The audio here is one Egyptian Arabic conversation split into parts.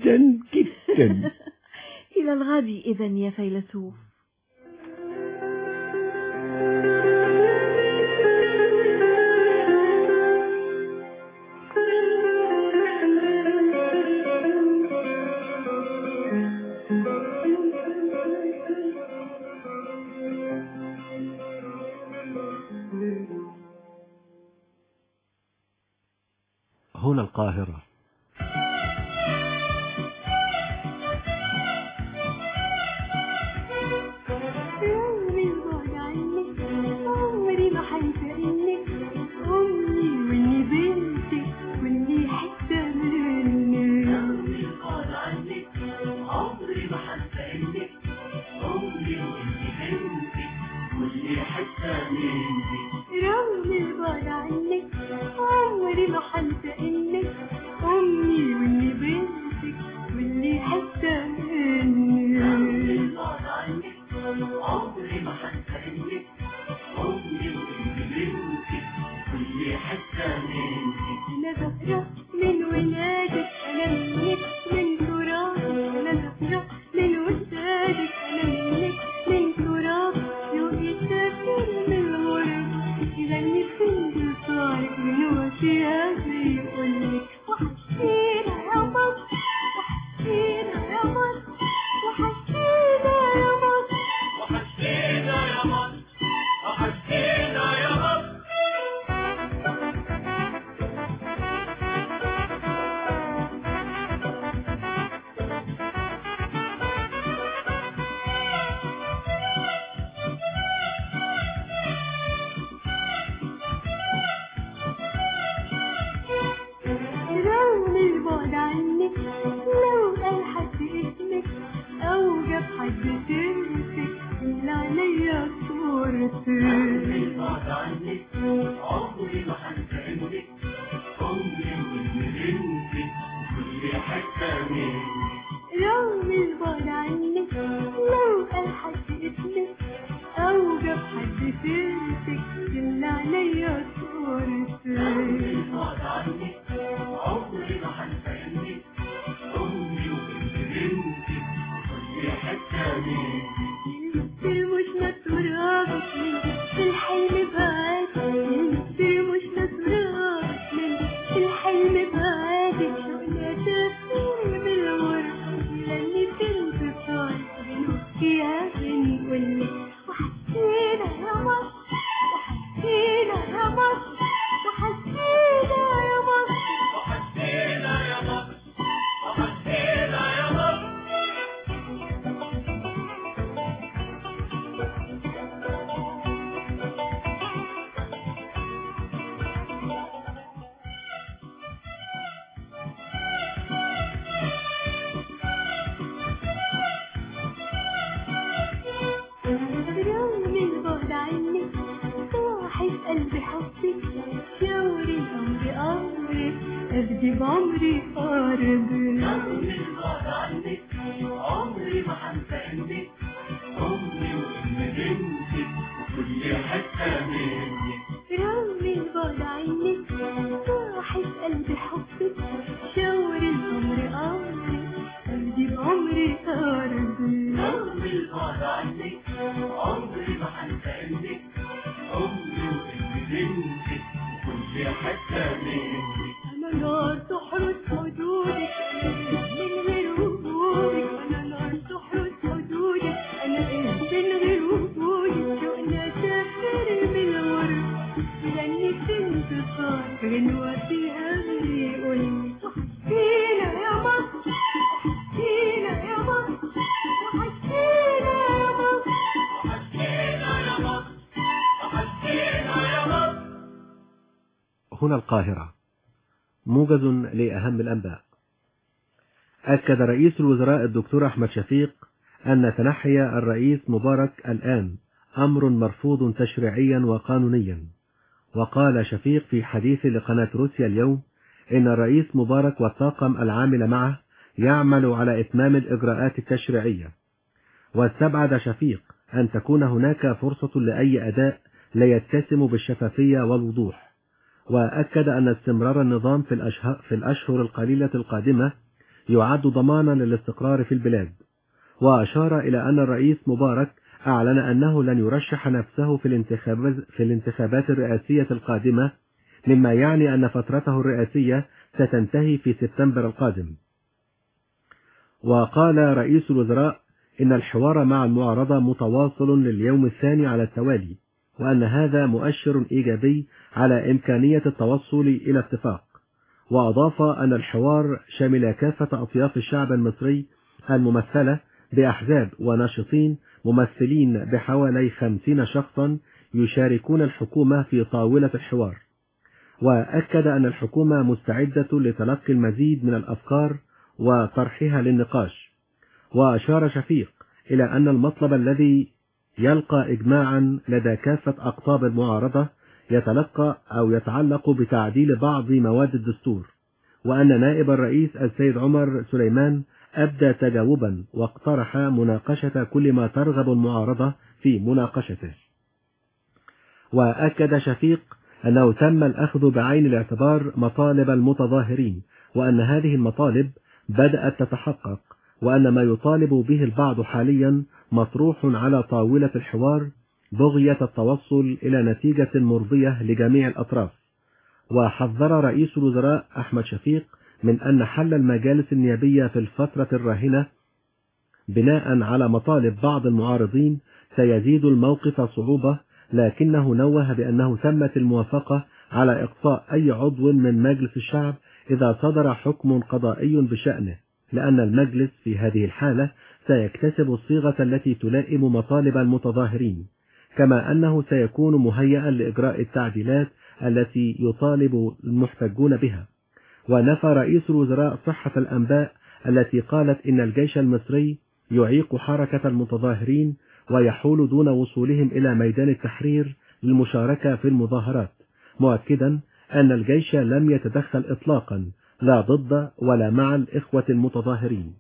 جدا جدا إلى الغد إذا يا فيلسوف هنا القاهرة عمري بعد عنك عمري ما حنسألك أمي وإني بنتك وإني حتة منك عمري بعد عنك عمري ما حنسألك أمي وإني بنتك وإني حتة منك رغم البعد عنك عمري ما حنسألك أمي وإني بنتك وإني حتة منك رغم البعد عنك عمري ما هنسألك أمي وإني بنتك كل حتة منك أنا زهرة من ولادك أنا منك من ترابك أنا زهرة من ولادك أنا منك من ترابك يومي سافر من الغرب يغني في انتصارك من وفيها بيقولك وحشينا يا مصر وحشينا يا مصر وحشينا يا مصر وحشينا يا مصر وحشينا يا مصر رغم البعد عنك لو قال حد اسمك او جاب حد سيرتك اللي عليا صورتك رغم البعد عنك عمري ما هنسألك امي وابن بنتك كل حتة منك رغم البعد عنك لو قال حد اسمك او جاب حد سيرتك اللي عليا صورتك رغم البعد عنك عمري ما هنسألك أمي وبنت بنتي كل حتة مني مش ترابك من في الحلم بعادك مش ترابك من في الحلم بعادك شغلة تفكير من الغرب لاني كنت صارت بنوكي يا بني قولي وحسينا يا مصر وحسينا يا مصر وحسينا يا مصر وحسينا يا مصر وحسينا يا مصر رغم البعد عنك صاحب قلبي حبك شاوري أمري أمرك أبدي بعمري قارب رغم البعد عنك عمري ما هنسألك أمي وأم بنتك وكل حتة منك رغم البعد عنك صاحب قلبي حبك شاوري الأمر أمري أبدي بعمري قارب رغم البعد عنك عمري ما هنسألك أمي وابن بنتك وكل حتة منك أنا نار تحرس حدودك من غير وجودك أنا نار تحرس حدودك أنا إيه من غير وجودك شوقنا سافر من الغرب لأني كنت صار غنوة فيها بيقولي وحشينا يا مصر وحشينا يا مصر وحشينا يا مصر وحشينا يا مصر وحشينا يا مصر هنا القاهرة موجز لأهم الأنباء أكد رئيس الوزراء الدكتور أحمد شفيق أن تنحي الرئيس مبارك الآن أمر مرفوض تشريعيا وقانونيا وقال شفيق في حديث لقناة روسيا اليوم إن الرئيس مبارك والطاقم العامل معه يعمل على إتمام الإجراءات التشريعية واستبعد شفيق أن تكون هناك فرصة لأي أداء لا يتسم بالشفافية والوضوح وأكد أن استمرار النظام في الأشهر, في الأشهر القليلة القادمة يعد ضمانا للاستقرار في البلاد وأشار إلى أن الرئيس مبارك أعلن أنه لن يرشح نفسه في الانتخابات, في الانتخابات الرئاسية القادمة مما يعني أن فترته الرئاسية ستنتهي في سبتمبر القادم وقال رئيس الوزراء إن الحوار مع المعارضة متواصل لليوم الثاني على التوالي وأن هذا مؤشر إيجابي على إمكانية التوصل إلى اتفاق وأضاف أن الحوار شمل كافة أطياف الشعب المصري الممثلة بأحزاب وناشطين ممثلين بحوالي خمسين شخصا يشاركون الحكومة في طاولة الحوار وأكد أن الحكومة مستعدة لتلقي المزيد من الأفكار وطرحها للنقاش وأشار شفيق إلى أن المطلب الذي يلقى إجماعا لدى كافة أقطاب المعارضة يتلقى أو يتعلق بتعديل بعض مواد الدستور وأن نائب الرئيس السيد عمر سليمان أبدى تجاوبا واقترح مناقشة كل ما ترغب المعارضة في مناقشته وأكد شفيق أنه تم الأخذ بعين الاعتبار مطالب المتظاهرين وأن هذه المطالب بدأت تتحقق وأن ما يطالب به البعض حاليا مطروح على طاولة الحوار بغية التوصل إلى نتيجة مرضية لجميع الأطراف وحذر رئيس الوزراء أحمد شفيق من أن حل المجالس النيابية في الفترة الراهنة بناء على مطالب بعض المعارضين سيزيد الموقف صعوبة لكنه نوه بأنه تمت الموافقة على إقصاء أي عضو من مجلس الشعب إذا صدر حكم قضائي بشأنه لأن المجلس في هذه الحالة سيكتسب الصيغة التي تلائم مطالب المتظاهرين كما أنه سيكون مهيئا لإجراء التعديلات التي يطالب المحتجون بها ونفى رئيس الوزراء صحة الأنباء التي قالت إن الجيش المصري يعيق حركة المتظاهرين ويحول دون وصولهم إلى ميدان التحرير للمشاركة في المظاهرات مؤكدا أن الجيش لم يتدخل إطلاقا لا ضد ولا مع الإخوة المتظاهرين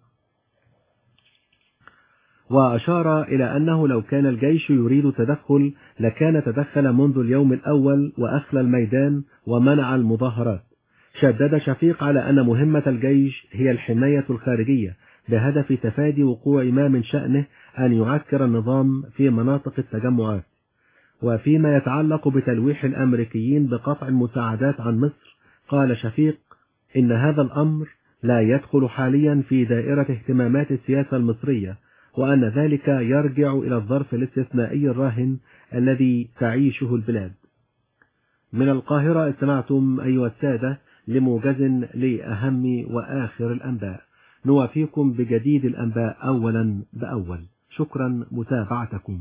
وأشار إلى أنه لو كان الجيش يريد تدخل لكان تدخل منذ اليوم الأول وأخلى الميدان ومنع المظاهرات شدد شفيق على أن مهمة الجيش هي الحماية الخارجية بهدف تفادي وقوع ما من شأنه أن يعكر النظام في مناطق التجمعات وفيما يتعلق بتلويح الأمريكيين بقطع المساعدات عن مصر قال شفيق إن هذا الأمر لا يدخل حاليا في دائرة اهتمامات السياسة المصرية وأن ذلك يرجع إلى الظرف الاستثنائي الراهن الذي تعيشه البلاد من القاهرة استمعتم أيها السادة لموجز لأهم وآخر الأنباء نوافيكم بجديد الأنباء أولا بأول شكرا متابعتكم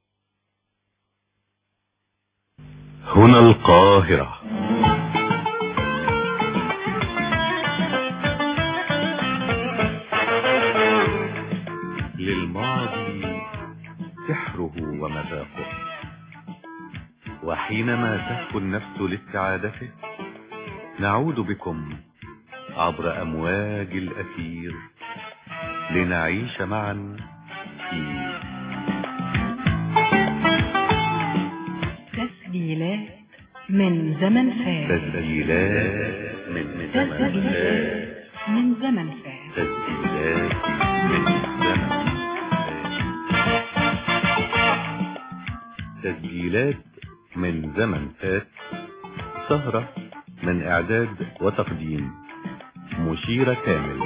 هنا القاهرة للماضي سحره ومذاقه وحينما تهفو النفس لاستعادته نعود بكم عبر أمواج الأثير لنعيش معا في تسجيلات من زمن فات تسجيلات من زمن فات من زمن فات تسجيلات من زمن فات تسجيلات من زمن فات سهرة من إعداد وتقديم مشيرة كامل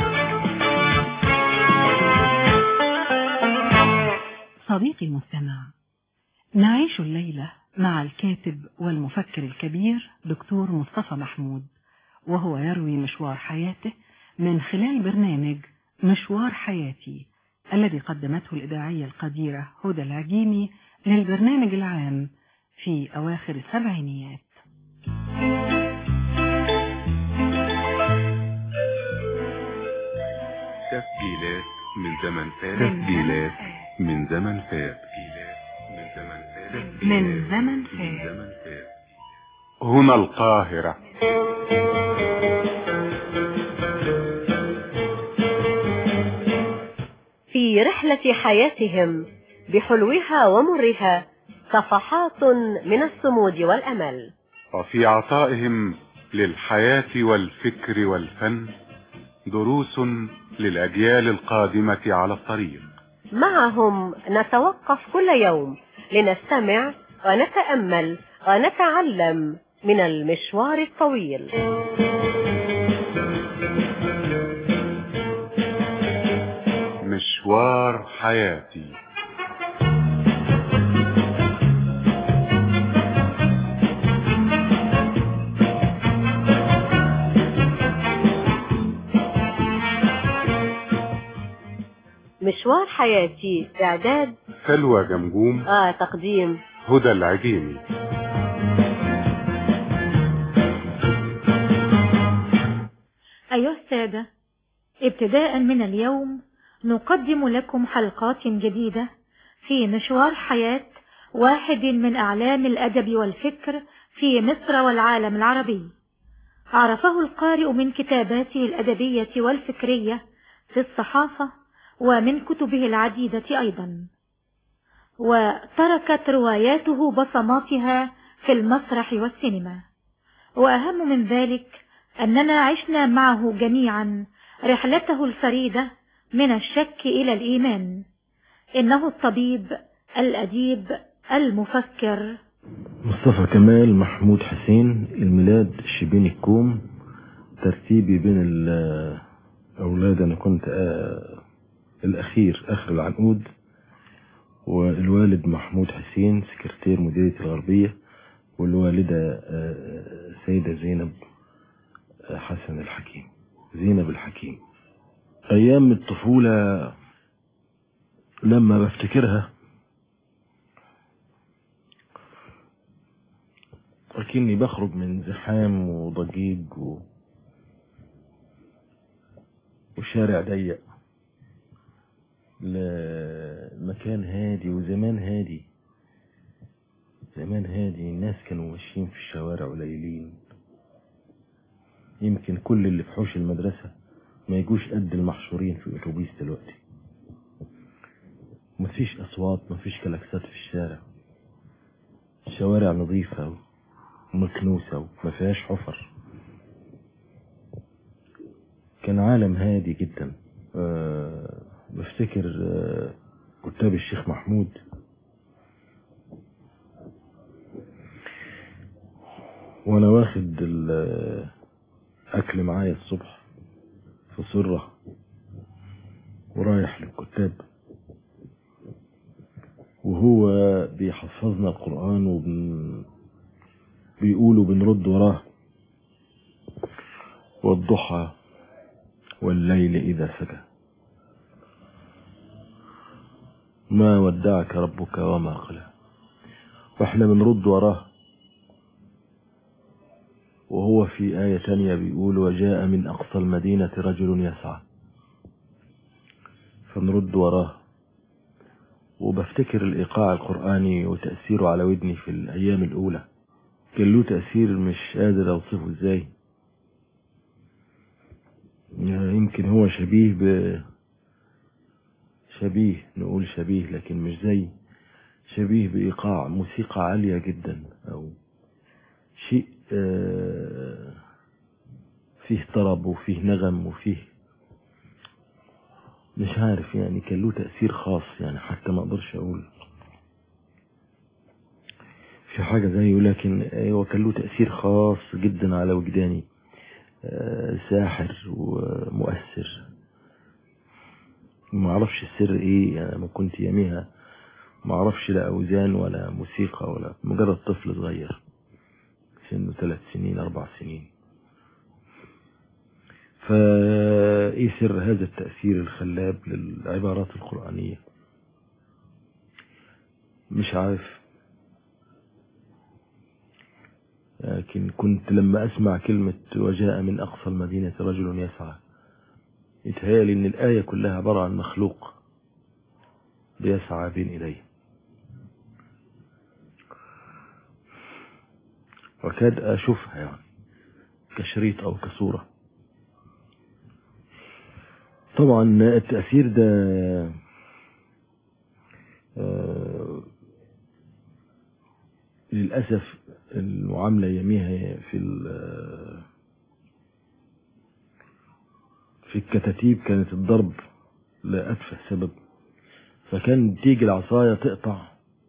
صديقي المستمع نعيش الليلة مع الكاتب والمفكر الكبير دكتور مصطفى محمود وهو يروي مشوار حياته من خلال برنامج مشوار حياتي الذي قدمته الإذاعية القديرة هدى العجيمي للبرنامج العام في أواخر السبعينيات تسجيلات من زمن فات تسجيلات من زمن فات من زمن فات من زمن من فات زمن فات هنا القاهرة في رحلة حياتهم بحلوها ومرها صفحات من الصمود والأمل وفي عطائهم للحياة والفكر والفن دروس للأجيال القادمة على الطريق معهم نتوقف كل يوم لنستمع ونتأمل ونتعلم من المشوار الطويل مشوار حياتي مشوار حياتي إعداد سلوى جمجوم آه تقديم هدى العجيمي أيها السادة ابتداء من اليوم نقدم لكم حلقات جديدة في مشوار حياة واحد من أعلام الأدب والفكر في مصر والعالم العربي عرفه القارئ من كتاباته الأدبية والفكرية في الصحافة ومن كتبه العديدة أيضا وتركت رواياته بصماتها في المسرح والسينما وأهم من ذلك أننا عشنا معه جميعا رحلته الفريدة من الشك إلى الإيمان إنه الطبيب الأديب المفكر مصطفى كمال محمود حسين الميلاد شبين الكوم ترتيبي بين الأولاد أنا كنت آه الأخير آخر العنقود والوالد محمود حسين سكرتير مديرية الغربية والوالدة آه سيدة زينب آه حسن الحكيم زينب الحكيم أيام الطفولة لما بفتكرها لكني بخرج من زحام وضجيج و... وشارع ضيق لمكان هادي وزمان هادي زمان هادي الناس كانوا ماشيين في الشوارع قليلين يمكن كل اللي في حوش المدرسة ما يجوش قد المحشورين في الأتوبيس دلوقتي مفيش أصوات مفيش كلاكسات في الشارع الشوارع نظيفة ومكنوسة وما فيهاش حفر كان عالم هادي جدا أه بفتكر أه كتاب الشيخ محمود وانا واخد الاكل معايا الصبح في سرة ورايح للكتاب وهو بيحفظنا القرآن وبن بيقولوا بنرد وراه والضحى والليل إذا سكى ما ودعك ربك وما قلى واحنا بنرد وراه وهو في آية تانية بيقول وجاء من أقصى المدينة رجل يسعى فنرد وراه وبفتكر الإيقاع القرآني وتأثيره على ودني في الأيام الأولى كان له تأثير مش قادر أوصفه إزاي يعني يمكن هو شبيه ب شبيه نقول شبيه لكن مش زي شبيه بإيقاع موسيقى عالية جدا أو شيء آه فيه طرب وفيه نغم وفيه مش عارف يعني كان له تأثير خاص يعني حتى ما اقدرش اقول في حاجة زيه لكن هو كان له تأثير خاص جدا على وجداني آه ساحر ومؤثر ما اعرفش السر ايه يعني ما كنت ياميها ما اعرفش لا اوزان ولا موسيقى ولا مجرد طفل صغير سنه ثلاث سنين اربع سنين فايه سر هذا التأثير الخلاب للعبارات القرآنية مش عارف لكن كنت لما اسمع كلمة وجاء من اقصى المدينة رجل يسعى يتهيألي ان الآية كلها عبارة عن مخلوق بيسعى بين إليه وكاد أشوفها يعني كشريط أو كصورة طبعا التأثير ده آه للأسف المعاملة يميها في في الكتاتيب كانت الضرب لأتفه سبب فكان تيجي العصاية تقطع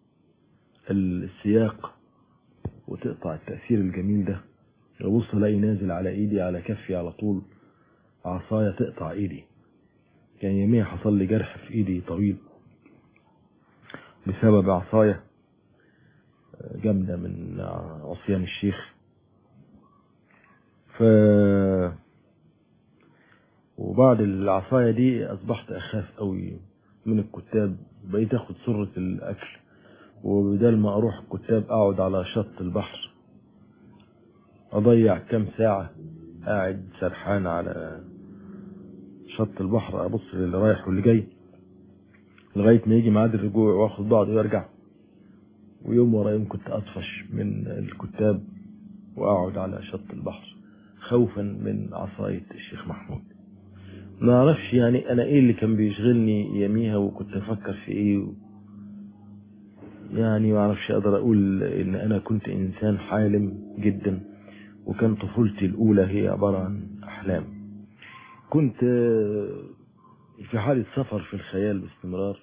السياق وتقطع التأثير الجميل ده ابص الاقي نازل على ايدي على كفي على طول عصاية تقطع ايدي كان يوميها حصل لي جرح في ايدي طويل بسبب عصاية جامدة من عصيان الشيخ ف وبعد العصاية دي أصبحت أخاف قوي من الكتاب بقيت أخد سرة الأكل وبدال ما أروح الكتاب أقعد على شط البحر أضيع كام ساعة قاعد سرحان على شط البحر أبص للي رايح واللي جاي لغاية ما يجي ميعاد الرجوع وآخد بعضي وأرجع ويوم ورا يوم كنت أطفش من الكتاب وأقعد على شط البحر خوفا من عصاية الشيخ محمود ما اعرفش يعني انا ايه اللي كان بيشغلني يميها وكنت افكر في ايه و... يعني ما اعرفش اقدر اقول ان انا كنت انسان حالم جدا وكان طفولتي الاولى هي عبارة عن احلام كنت في حالة سفر في الخيال باستمرار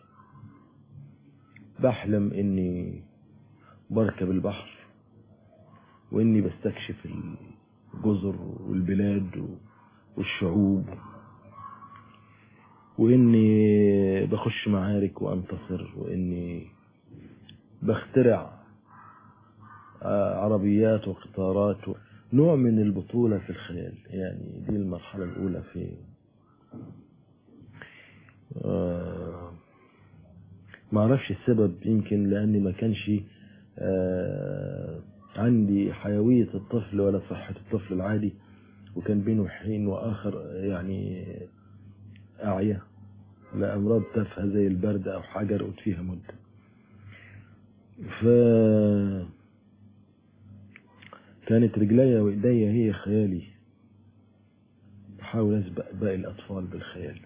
بحلم اني بركب البحر واني بستكشف الجزر والبلاد والشعوب واني بخش معارك وانتصر واني بخترع عربيات وقطارات نوع من البطولة في الخيال يعني دي المرحلة الأولى في ما اعرفش السبب يمكن لأني ما كانش عندي حيوية الطفل ولا صحة الطفل العادي وكان بينه حين وآخر يعني أعيا لأمراض تافهة زي البرد أو حاجة رقت فيها مدة ف كانت رجليا وإيديا هي خيالي بحاول أسبق باقي الأطفال بالخيال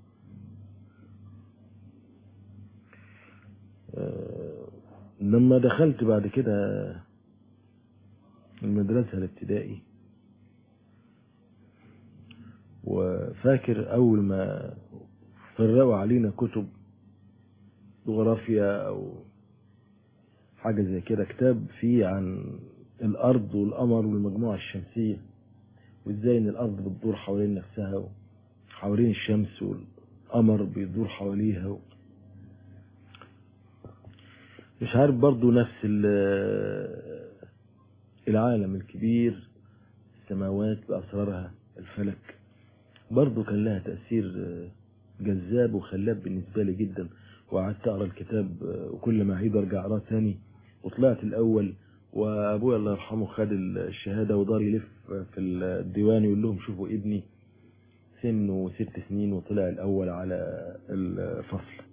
لما دخلت بعد كده المدرسة الابتدائي وفاكر أول ما فرقوا علينا كتب جغرافيا أو حاجة زي كده كتاب فيه عن الأرض والقمر والمجموعة الشمسية وإزاي إن الأرض بتدور حوالين نفسها حوالين الشمس والقمر بيدور حواليها و... مش عارف برضو نفس العالم الكبير السماوات بأسرارها الفلك برضو كان لها تأثير جذاب وخلاب بالنسبة لي جدا وقعدت أقرأ الكتاب وكل ما أعيد أرجع أقراه تاني وطلعت الأول وأبويا الله يرحمه خد الشهادة ودار يلف في الديوان يقول لهم شوفوا ابني سنه ست سنين وطلع الأول على الفصل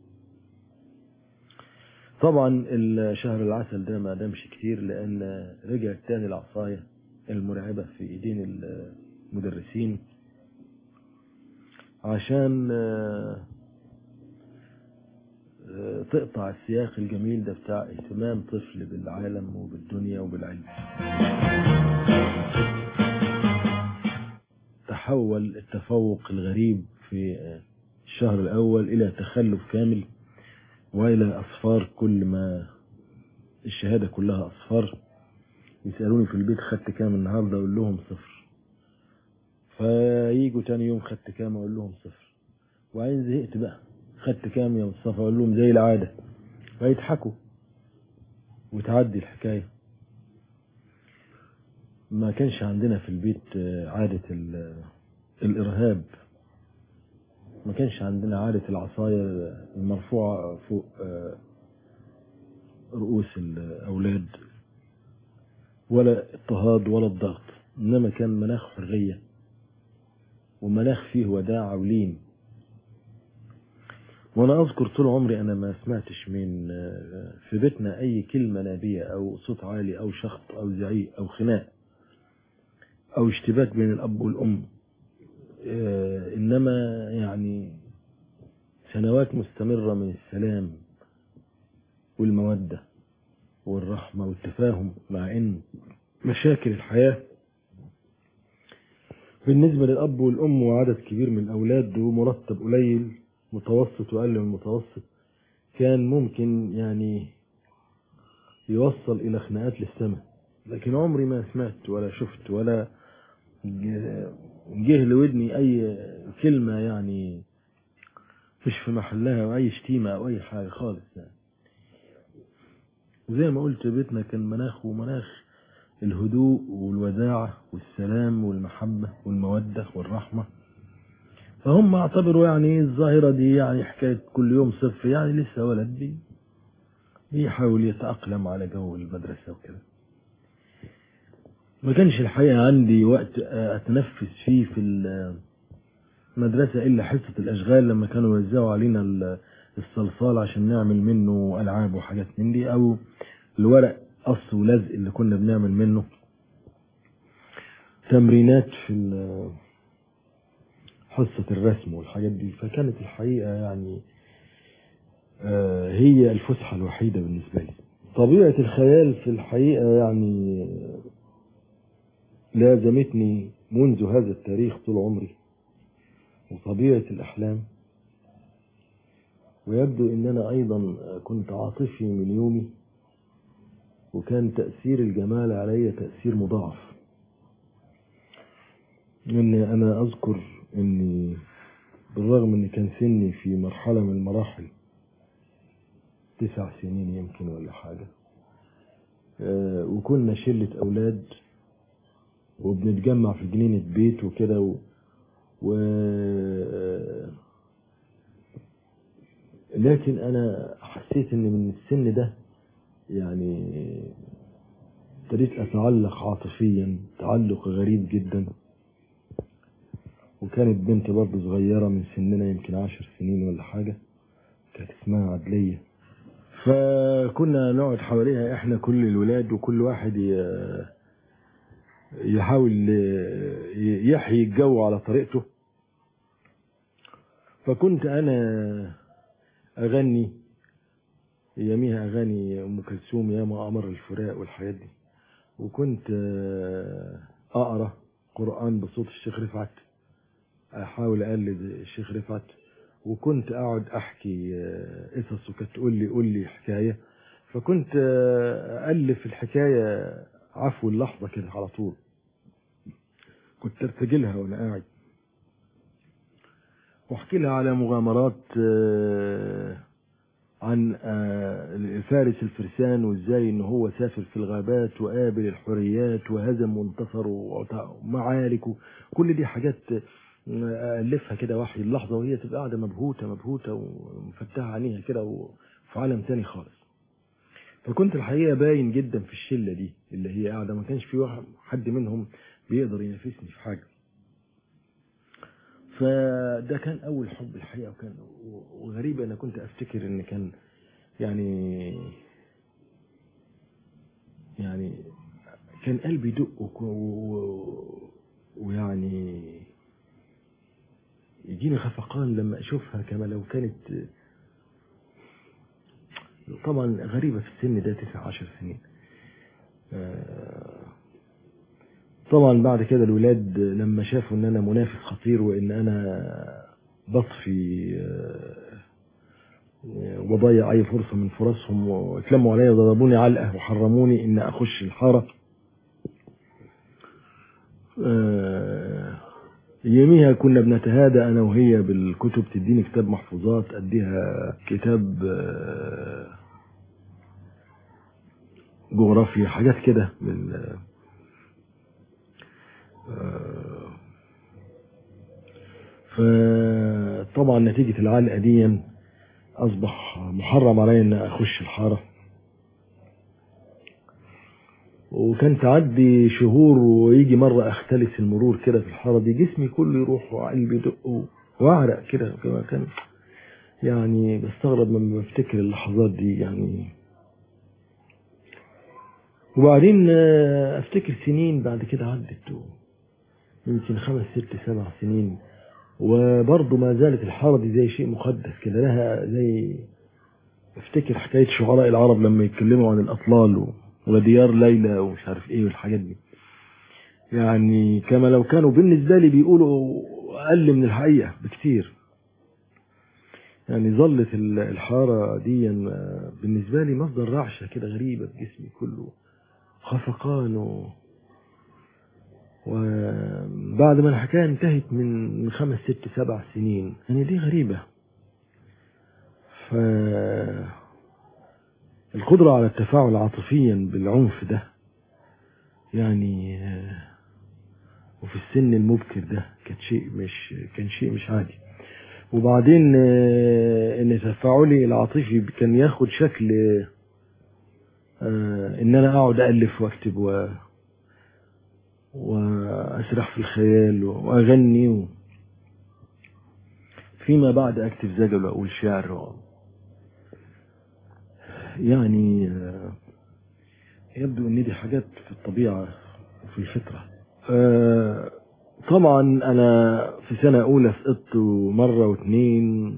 طبعا الشهر العسل ده ما دامش كتير لأن رجعت تاني العصاية المرعبة في إيدين المدرسين عشان تقطع السياق الجميل ده بتاع اهتمام طفل بالعالم وبالدنيا وبالعلم تحول التفوق الغريب في الشهر الأول إلى تخلف كامل وإلى أصفار كل ما الشهادة كلها أصفار يسألوني في البيت خدت كام النهاردة أقول لهم صفر فييجوا تاني يوم خدت كام أقول لهم صفر وبعدين زهقت بقى خدت كام يا مصطفى أقول لهم زي العادة فيضحكوا وتعدي الحكاية ما كانش عندنا في البيت عادة الإرهاب ما كانش عندنا عادة العصاية المرفوعة فوق رؤوس الأولاد ولا اضطهاد ولا الضغط إنما كان مناخ حرية ومناخ فيه وداع ولين وانا اذكر طول عمري انا ما سمعتش من في بيتنا اي كلمة نابية او صوت عالي او شخط او زعيق او خناق او اشتباك بين الاب والام انما يعني سنوات مستمرة من السلام والمودة والرحمة والتفاهم مع ان مشاكل الحياة بالنسبة للأب والأم وعدد كبير من الأولاد ومرتب قليل متوسط وأقل من المتوسط كان ممكن يعني يوصل إلى خناقات للسماء لكن عمري ما سمعت ولا شفت ولا ج- جه لودني أي كلمة يعني مش في محلها أو أي شتيمة أو أي حاجة خالص يعني وزي ما قلت بيتنا كان مناخه مناخ الهدوء والوداعة والسلام والمحبة والمودة والرحمة فهم اعتبروا يعني الظاهرة دي يعني حكاية كل يوم صفر يعني لسه ولد بي بيحاول يتأقلم على جو المدرسة وكده ما كانش الحقيقة عندي وقت أتنفس فيه في المدرسة إلا حصة الأشغال لما كانوا يوزعوا علينا ال- الصلصال عشان نعمل منه ألعاب وحاجات من دي أو الورق قص ولزق اللي كنا بنعمل منه تمرينات في ال- حصة الرسم والحاجات دي فكانت الحقيقة يعني آه، هي الفسحة الوحيدة بالنسبة لي طبيعة الخيال في الحقيقة يعني لازمتني منذ هذا التاريخ طول عمري وطبيعة الأحلام ويبدو أن أنا أيضا كنت عاطفي من يومي وكان تأثير الجمال علي تأثير مضاعف إني أنا أذكر إني بالرغم إن كان سني في مرحلة من المراحل تسع سنين يمكن ولا حاجة آه، وكنا شلة أولاد وبنتجمع في جنينة بيت وكده و, و... آه، لكن أنا حسيت إن من السن ده يعني ابتديت أتعلق عاطفيا تعلق غريب جدا وكانت بنت برضه صغيرة من سننا يمكن عشر سنين ولا حاجة كانت اسمها عدلية فكنا نقعد حواليها احنا كل الولاد وكل واحد ي- يحاول ي- يحيي الجو على طريقته فكنت انا اغني ياميها اغاني ام كلثوم يا ما امر الفراق والحاجات دي وكنت آه، اقرا قران بصوت الشيخ رفعت احاول اقلد الشيخ رفعت وكنت اقعد احكي آه، قصص وكانت تقول لي قول لي حكايه فكنت آه، الف الحكايه عفو اللحظه كده على طول كنت ارتجلها وانا قاعد واحكي لها على مغامرات آه، عن آه، فارس الفرسان وازاي ان هو سافر في الغابات وقابل الحريات وهزم وانتصر وتع- ومعارك كل دي حاجات آه، الفها كده وحي اللحظه وهي تبقى قاعده مبهوته مبهوته ومفتحه عينيها كده وفي عالم تاني خالص فكنت الحقيقه باين جدا في الشله دي اللي هي قاعده ما كانش في واحد حد منهم بيقدر ينافسني في حاجه فده كان اول حب الحقيقه وكان وغريب انا كنت افتكر ان كان يعني يعني كان قلبي يدق وك- و- و- ويعني يجيني خفقان لما اشوفها كما لو كانت طبعا غريبة في السن ده تسع عشر سنين آه، طبعا بعد كده الولاد لما شافوا ان انا منافس خطير وان انا بطفي آه، وبضيع اي فرصة من فرصهم واتلموا عليا وضربوني علقة وحرموني ان اخش الحارة آه، يوميها كنا بنتهادى انا وهي بالكتب تديني كتاب محفوظات اديها كتاب آه، جغرافيا حاجات كده من آه، فطبعا نتيجة العلقة دي أصبح محرم علي إن أخش الحارة وكان تعدي شهور ويجي مرة أختلس المرور كده في الحارة دي جسمي كله يروح وقلبي يدق وأعرق كده كما كان يعني بستغرب لما بفتكر اللحظات دي يعني وبعدين آه، افتكر سنين بعد كده عدت و- يمكن خمس ست سبع سنين وبرضه ما زالت الحارة دي زي شيء مقدس كده لها زي افتكر حكاية شعراء العرب لما يتكلموا عن الأطلال و- وديار ليلى ومش عارف ايه والحاجات دي يعني كما لو كانوا بالنسبة لي بيقولوا أقل من الحقيقة بكتير يعني ظلت ال- الحارة دي بالنسبة لي مصدر رعشة كده غريبة في جسمي كله خفقان و... وبعد ما الحكاية انتهت من من خمس ست سبع سنين يعني دي غريبة ف القدرة على التفاعل عاطفيا بالعنف ده يعني آه، وفي السن المبكر ده كان شيء مش كان شيء مش عادي وبعدين آه، ان تفاعلي العاطفي كان ياخد شكل آه، ان انا اقعد الف واكتب و واسرح في الخيال واغني و... فيما بعد اكتب زجل واقول شعر و... يعني آه، يبدو ان دي حاجات في الطبيعة وفي الفطرة آه، طبعا انا في سنة اولى سقطت مرة واتنين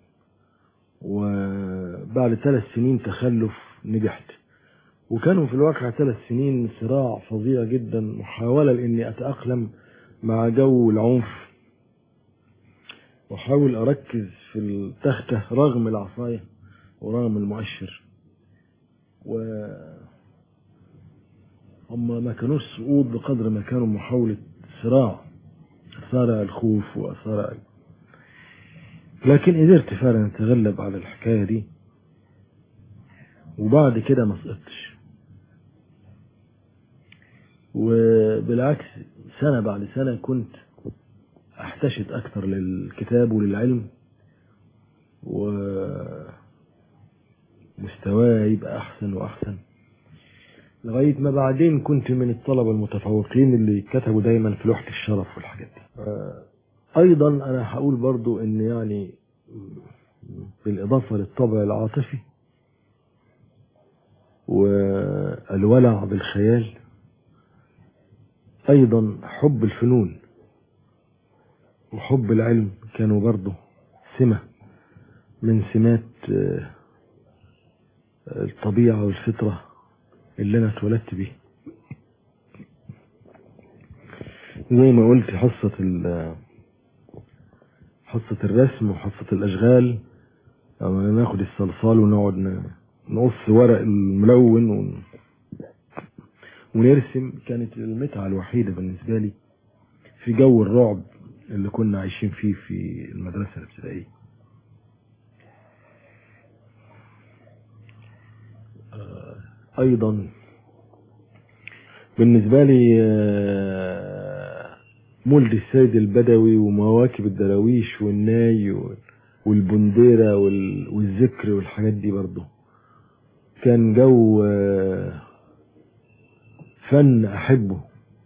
وبعد ثلاث سنين تخلف نجحت وكانوا في الواقع ثلاث سنين صراع فظيع جدا محاولة لاني اتأقلم مع جو العنف واحاول اركز في التختة رغم العصاية ورغم المؤشر و هم ما كانوش سقوط بقدر ما كانوا محاولة صراع صارع الخوف وصارع لكن قدرت فعلا اتغلب على الحكاية دي وبعد كده ما سقطتش وبالعكس سنة بعد سنة كنت احتشد اكتر للكتاب وللعلم ومستواي يبقى احسن واحسن لغاية ما بعدين كنت من الطلبة المتفوقين اللي كتبوا دايما في لوحة الشرف والحاجات دي آه، ايضا انا هقول برضو ان يعني بالاضافة للطبع العاطفي والولع بالخيال ايضا حب الفنون وحب العلم كانوا برضو سمة من سمات آه، الطبيعة والفطرة اللي انا اتولدت بيه زي ما قلت حصة ال حصة الرسم وحصة الأشغال أما ناخد الصلصال ونقعد ن- نقص ورق الملون ون... ونرسم كانت المتعة الوحيدة بالنسبة لي في جو الرعب اللي كنا عايشين فيه في المدرسة الابتدائية آه، أيضا بالنسبة لي آه، مولد السيد البدوي ومواكب الدراويش والناي وال- والبنديرة وال- والذكر والحاجات دي برضو كان جو آه، فن أحبه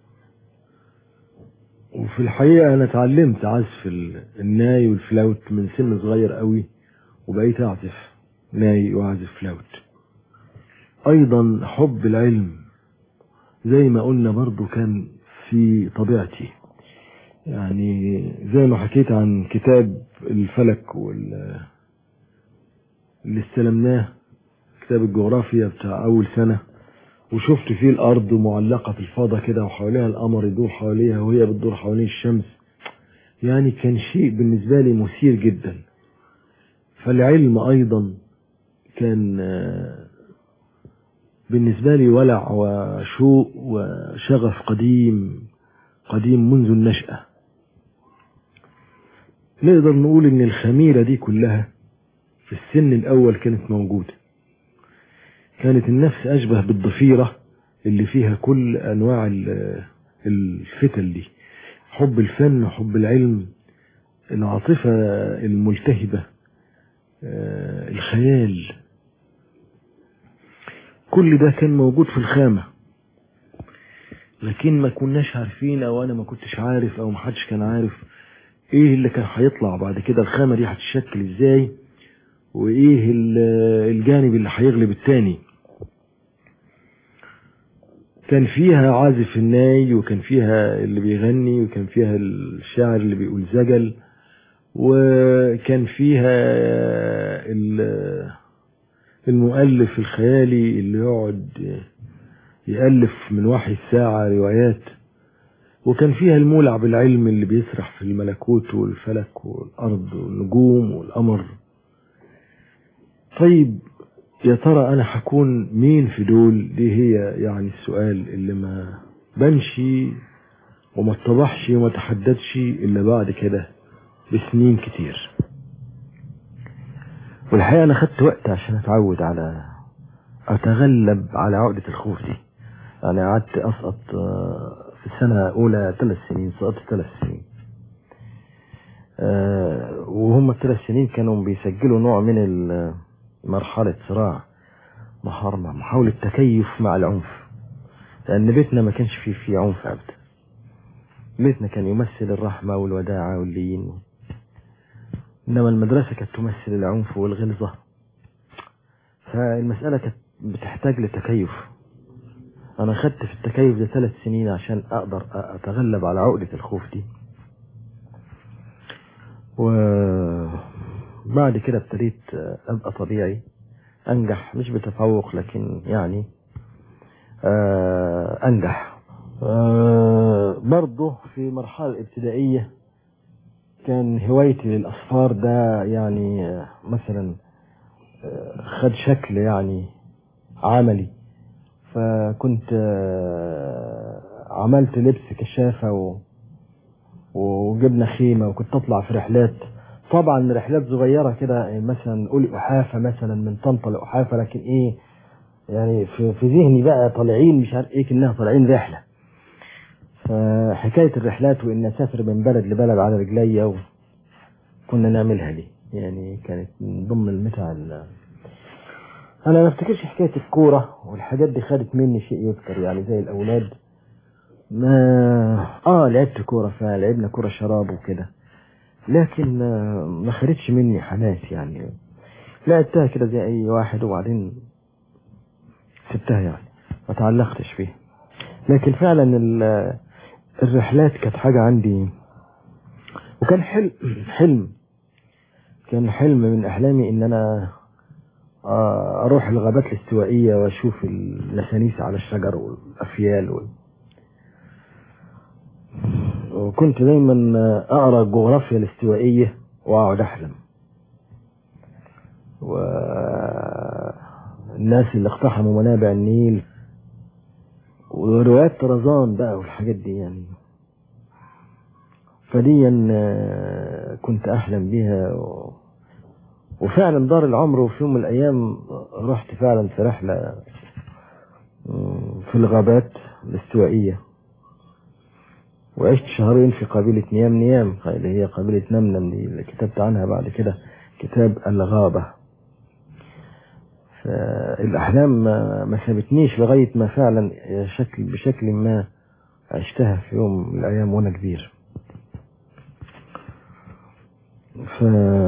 وفي الحقيقة أنا اتعلمت عزف ال- الناي والفلاوت من سن صغير قوي وبقيت أعزف ناي وأعزف فلاوت أيضا حب العلم زي ما قلنا برضو كان في طبيعتي يعني زي ما حكيت عن كتاب الفلك وال اللي استلمناه كتاب الجغرافيا بتاع أول سنة وشفت فيه الأرض معلقة في الفضاء كده وحواليها القمر يدور حواليها وهي بتدور حوالين الشمس يعني كان شيء بالنسبة لي مثير جدا فالعلم أيضا كان آه، بالنسبة لي ولع وشوق وشغف قديم قديم منذ النشأة نقدر نقول ان الخميرة دي كلها في السن الاول كانت موجودة كانت النفس اشبه بالضفيرة اللي فيها كل انواع ال- الفتل دي حب الفن وحب العلم العاطفة الملتهبة آه، الخيال كل ده كان موجود في الخامة لكن ما كناش عارفين او انا ما كنتش عارف او ما حدش كان عارف ايه اللي كان هيطلع بعد كده الخامة دي هتتشكل ازاي وايه ال- الجانب اللي هيغلب التاني كان فيها عازف الناي وكان فيها اللي بيغني وكان فيها الشاعر اللي بيقول زجل وكان فيها ال- المؤلف الخيالي اللي يقعد يألف من وحي الساعة روايات وكان فيها المولع بالعلم اللي بيسرح في الملكوت والفلك والأرض والنجوم والقمر طيب يا ترى أنا هكون مين في دول دي هي يعني السؤال اللي ما بنشي وما اتضحش وما تحددش إلا بعد كده بسنين كتير والحقيقة أنا خدت وقت عشان أتعود على أتغلب على عقدة الخوف دي يعني قعدت أسقط آه، في السنة أولى ثلاث سنين سقطت ثلاث سنين آه، وهم الثلاث سنين كانوا بيسجلوا نوع من ال- مرحلة صراع محارمة محاولة تكيف مع العنف لأن بيتنا ما كانش فيه فيه عنف أبدا بيتنا كان يمثل الرحمة والوداعة واللين إنما المدرسة كانت تمثل العنف والغلظة فالمسألة كانت بتحتاج لتكيف أنا خدت في التكيف ده ثلاث سنين عشان أقدر أ- أتغلب على عقدة الخوف دي وبعد كده ابتديت أبقى طبيعي أنجح مش بتفوق لكن يعني آه، أنجح آه، برضه في مرحلة الابتدائية كان هوايتي للأصفار ده يعني آه، مثلا آه، خد شكل يعني عملي فكنت آه، عملت لبس كشافة و... وجبنا خيمة وكنت أطلع في رحلات طبعا رحلات صغيرة كده مثلا قول أحافة مثلا من طنطا لأحافة لكن إيه يعني في, في ذهني بقى طالعين مش عارف إيه كأنها طالعين رحلة فحكاية الرحلات وإن أسافر من بلد لبلد على رجليا وكنا نعملها دي يعني كانت من ضمن المتع ال- أنا ما افتكرش حكاية الكورة والحاجات دي خدت مني شيء يذكر يعني زي الأولاد ما اه لعبت كورة فلعبنا كورة شراب وكده لكن آه، ما خدتش مني حماس يعني لعبتها كده زي اي واحد وبعدين سبتها يعني ما تعلقتش فيها لكن فعلا ال- الرحلات كانت حاجة عندي وكان حلم حلم كان حلم من احلامي ان انا آه، اروح الغابات الاستوائية واشوف النسانيس على الشجر والافيال وال... وكنت دايما اقرا الجغرافيا الاستوائيه واقعد احلم والناس اللي اقتحموا منابع النيل وروايات طرزان بقى والحاجات دي يعني فديا آه، كنت احلم بيها و... وفعلا دار العمر وفي يوم من الايام رحت فعلا في رحله مم، في الغابات الاستوائيه وعشت شهرين في قبيلة نيام نيام اللي هي قبيلة نمنم دي اللي كتبت عنها بعد كده كتاب الغابة فالأحلام ما ما سابتنيش لغاية ما فعلا شكل بشكل ما عشتها في يوم من الأيام وأنا كبير ف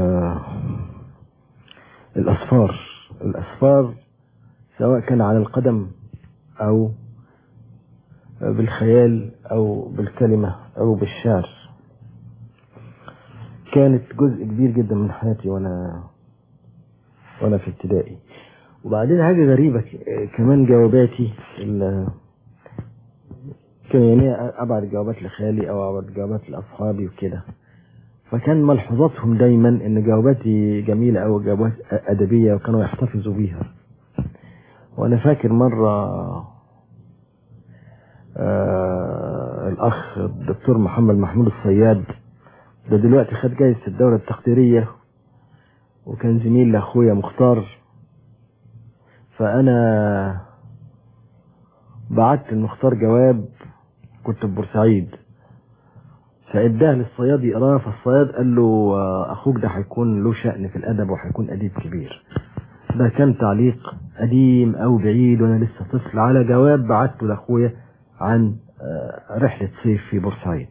الأصفار الأصفار سواء كان على القدم أو بالخيال او بالكلمة او بالشعر كانت جزء كبير جدا من حياتي وانا وانا في ابتدائي وبعدين حاجة غريبة ك- كمان جواباتي ال- كان يعني ابعت جوابات لخالي او ابعت جوابات لاصحابي وكده فكان ملحوظاتهم دايما ان جواباتي جميلة او جوابات ادبية وكانوا يحتفظوا بيها وانا فاكر مرة آه الأخ الدكتور محمد محمود الصياد ده دلوقتي خد جايزة الدولة التقديرية وكان زميل لأخويا مختار فأنا بعت المختار جواب كنت في بورسعيد فاداه للصياد يقراه فالصياد قال له آه، أخوك ده هيكون له شأن في الأدب وهيكون أديب كبير ده كان تعليق قديم أو بعيد وأنا لسه طفل على جواب بعته لأخويا عن آه، رحلة صيف في بورسعيد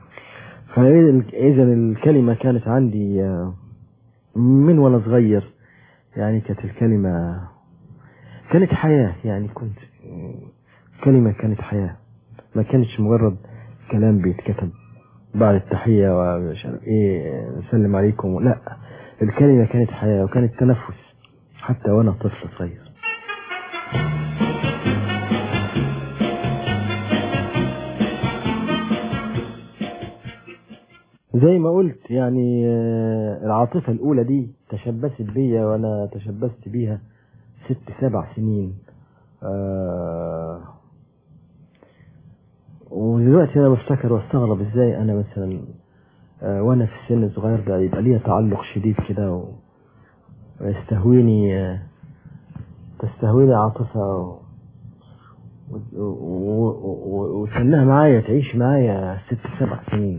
فإذا الكلمة كانت عندي آه، من وأنا صغير يعني كانت الكلمة كانت حياة يعني كنت كلمة كانت حياة ما كانتش مجرد كلام بيتكتب بعد التحية ومش عارف ايه نسلم عليكم لا الكلمة كانت حياة وكانت تنفس حتى وانا طفل صغير زي ما قلت يعني آه، العاطفة الأولى دي تشبثت بيا وأنا تشبثت بيها ست سبع سنين آه، ودلوقتي أنا بفتكر واستغرب إزاي أنا مثلا آه، وأنا في السن الصغير ده يبقى ليا تعلق شديد كده و- ويستهويني آه، تستهويني عاطفة و- و- و- و- وتنها معايا تعيش معايا ست سبع سنين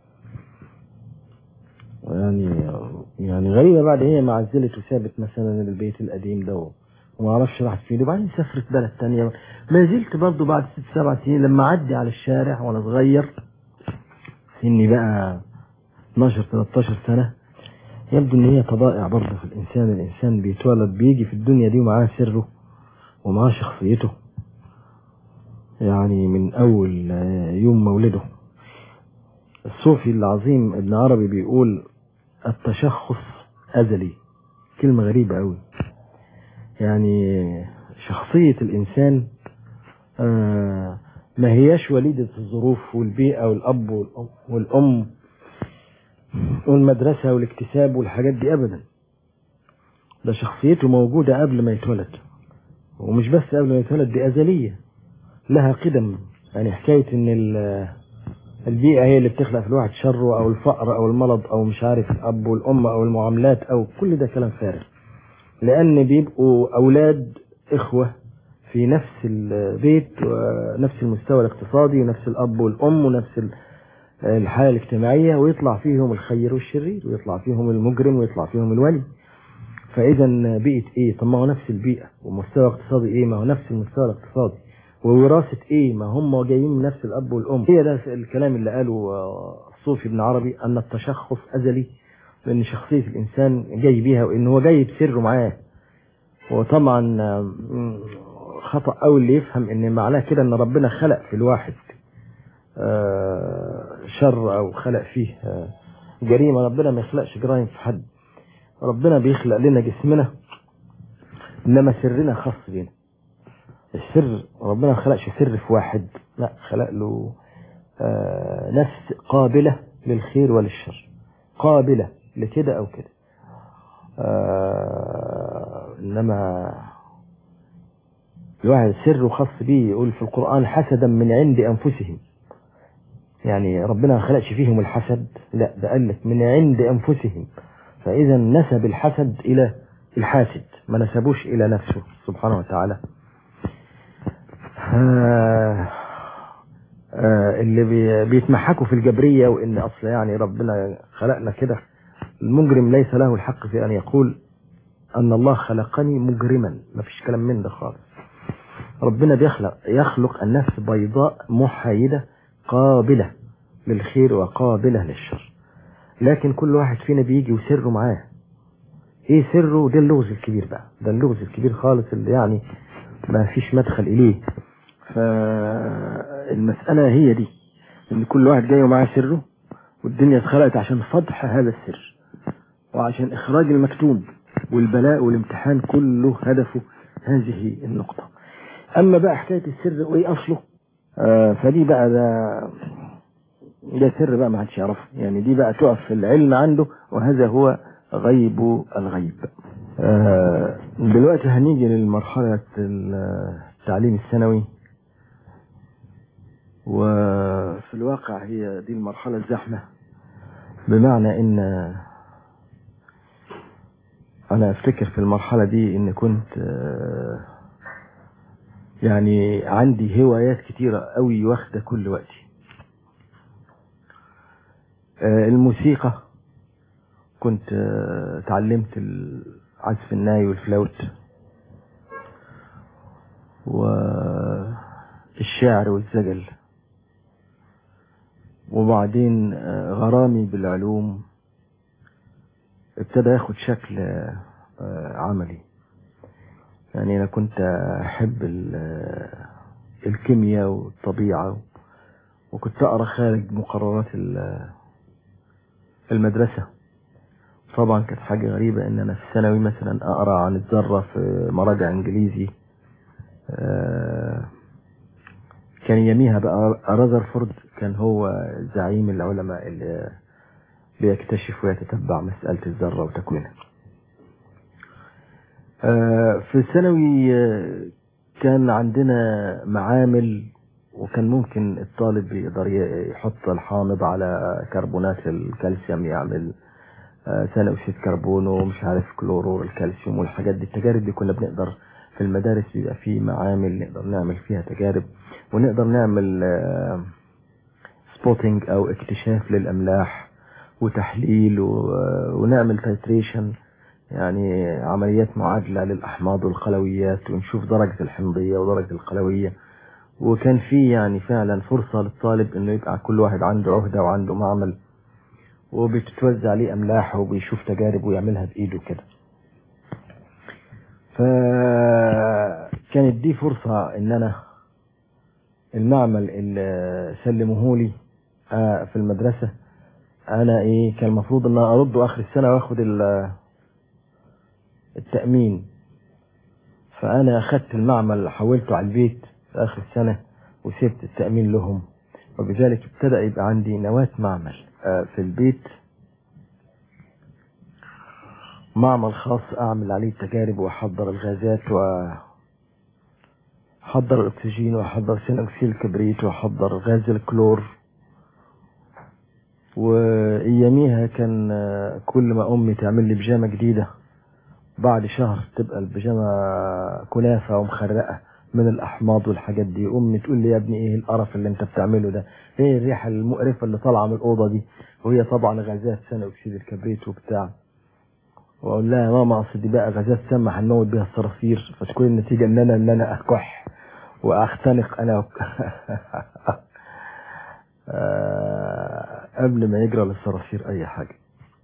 يعني يعني غريبة بعد هي ما عزلت وسابت مثلا البيت القديم ده وما اعرفش راحت فين وبعدين سافرت بلد تانية ما زلت برضه بعد ست سبع سنين لما اعدي على الشارع وانا صغير سني بقى 12 13 سنة يبدو ان هي طبائع برضه في الانسان الانسان بيتولد بيجي في الدنيا دي ومعاه سره ومعاه شخصيته يعني من اول آه، يوم مولده الصوفي العظيم ابن عربي بيقول التشخص أزلي كلمة غريبة أوي يعني شخصية الإنسان آه، ما هياش وليدة الظروف والبيئة والأب والأم, والأم والمدرسة والاكتساب والحاجات دي أبدا ده شخصيته موجودة قبل ما يتولد ومش بس قبل ما يتولد دي أزلية لها قدم يعني حكاية إن ال- البيئة هي اللي بتخلق في الواحد شره أو الفقر أو المرض أو مش عارف الأب والأم أو المعاملات أو كل ده كلام فارغ لأن بيبقوا أولاد إخوة في نفس البيت ونفس المستوى الاقتصادي ونفس الأب والأم ونفس ال- الحالة الاجتماعية ويطلع فيهم الخير والشرير ويطلع فيهم المجرم ويطلع فيهم الولي فإذا بيئة إيه؟ طب ما هو نفس البيئة ومستوى اقتصادي إيه؟ ما هو نفس المستوى الاقتصادي ووراثة ايه ما هم جايين من نفس الاب والام هي ده الكلام اللي قاله آه، الصوفي ابن عربي ان التشخص ازلي لان شخصية الانسان جاي بيها وان هو جاي بسره معاه وطبعا آه، م- خطأ قوي اللي يفهم ان معناه كده ان ربنا خلق في الواحد آه، شر او خلق فيه آه، جريمة ربنا ما يخلقش جرائم في حد ربنا بيخلق لنا جسمنا انما سرنا خاص بينا السر ربنا ما خلقش سر في واحد لا خلق له آه، نفس قابلة للخير وللشر قابلة لكده أو كده آه، إنما الواحد سر خاص بيه يقول في القرآن حسدا من عند أنفسهم يعني ربنا ما خلقش فيهم الحسد لا ده قال لك من عند أنفسهم فإذا نسب الحسد إلى الحاسد ما نسبوش إلى نفسه سبحانه وتعالى آه، آه، اللي بي- بيتمحكوا في الجبرية وإن أصل يعني ربنا خلقنا كده المجرم ليس له الحق في أن يقول أن الله خلقني مجرما ما فيش كلام من ده خالص ربنا بيخلق يخلق النفس بيضاء محايدة قابلة للخير وقابلة للشر لكن كل واحد فينا بيجي وسره معاه ايه سره ده اللغز الكبير بقى ده اللغز الكبير خالص اللي يعني ما فيش مدخل اليه فالمسألة هي دي ان كل واحد جاي ومعاه سره والدنيا اتخلقت عشان فضح هذا السر وعشان اخراج المكتوب والبلاء والامتحان كله هدفه هذه النقطة اما بقى حكاية السر وايه اصله آه فدي بقى ده ده سر بقى ما حدش يعرفه يعني دي بقى تقف في العلم عنده وهذا هو غيب الغيب آه دلوقتي هنيجي للمرحلة التعليم الثانوي وفي الواقع هي دي المرحلة الزحمة بمعنى ان انا افتكر في المرحلة دي ان كنت آه، يعني عندي هوايات كتيرة قوي واخدة كل وقتي آه، الموسيقى كنت آه، اتعلمت عزف الناي والفلوت والشعر والزجل وبعدين آه، غرامي بالعلوم ابتدى ياخد شكل آه، آه، عملي يعني انا كنت احب ال- آه، الكيمياء والطبيعة وكنت اقرا خارج مقررات ال- المدرسة طبعا كانت حاجة غريبة ان انا في الثانوي مثلا اقرا عن الذرة في مراجع انجليزي آه، كان يميها بقى رذرفورد كان هو زعيم العلماء اللي بيكتشف ويتتبع مسألة الذرة وتكوينها آه، في الثانوي آه، كان عندنا معامل وكان ممكن الطالب يقدر ي- يحط الحامض على كربونات الكالسيوم يعمل آه، ثاني اكسيد كربون ومش عارف كلورور الكالسيوم والحاجات دي التجارب دي كنا بنقدر في المدارس بيبقى في معامل نقدر نعمل فيها تجارب ونقدر نعمل سبوتنج او اكتشاف للاملاح وتحليل و- ونعمل تايتريشن يعني عمليات معادلة للأحماض والقلويات ونشوف درجة الحمضية ودرجة القلوية وكان في يعني فعلا فرصة للطالب انه يبقى كل واحد عنده عهدة وعنده معمل وبتتوزع عليه املاح وبيشوف تجارب ويعملها بايده كده فكانت دي فرصة ان انا المعمل اللي سلموهولي آه، في المدرسة انا ايه كان المفروض ان أنا ارده اخر السنة واخد ال- التأمين فانا اخدت المعمل حولته على البيت في اخر السنة وسبت التأمين لهم وبذلك ابتدأ يبقى عندي نواة معمل آه، في البيت معمل خاص اعمل عليه تجارب واحضر الغازات واحضر الاكسجين واحضر ثاني اكسيد الكبريت واحضر غاز الكلور واياميها كان آه، كل ما امي تعمل لي بيجامه جديده بعد شهر تبقى البيجامه كنافه ومخرقه من الاحماض والحاجات دي امي تقول لي يا ابني ايه القرف اللي انت بتعمله ده ايه الريحه المقرفه اللي طالعه من الاوضه دي وهي طبعا غازات ثاني اكسيد الكبريت وبتاع واقول لها يا ماما اصل دي بقى غازات سامه هنموت بيها الصراصير فتكون النتيجه ان انا ان انا اكح واختنق انا وك... آه، قبل ما يجرى للصراصير اي حاجه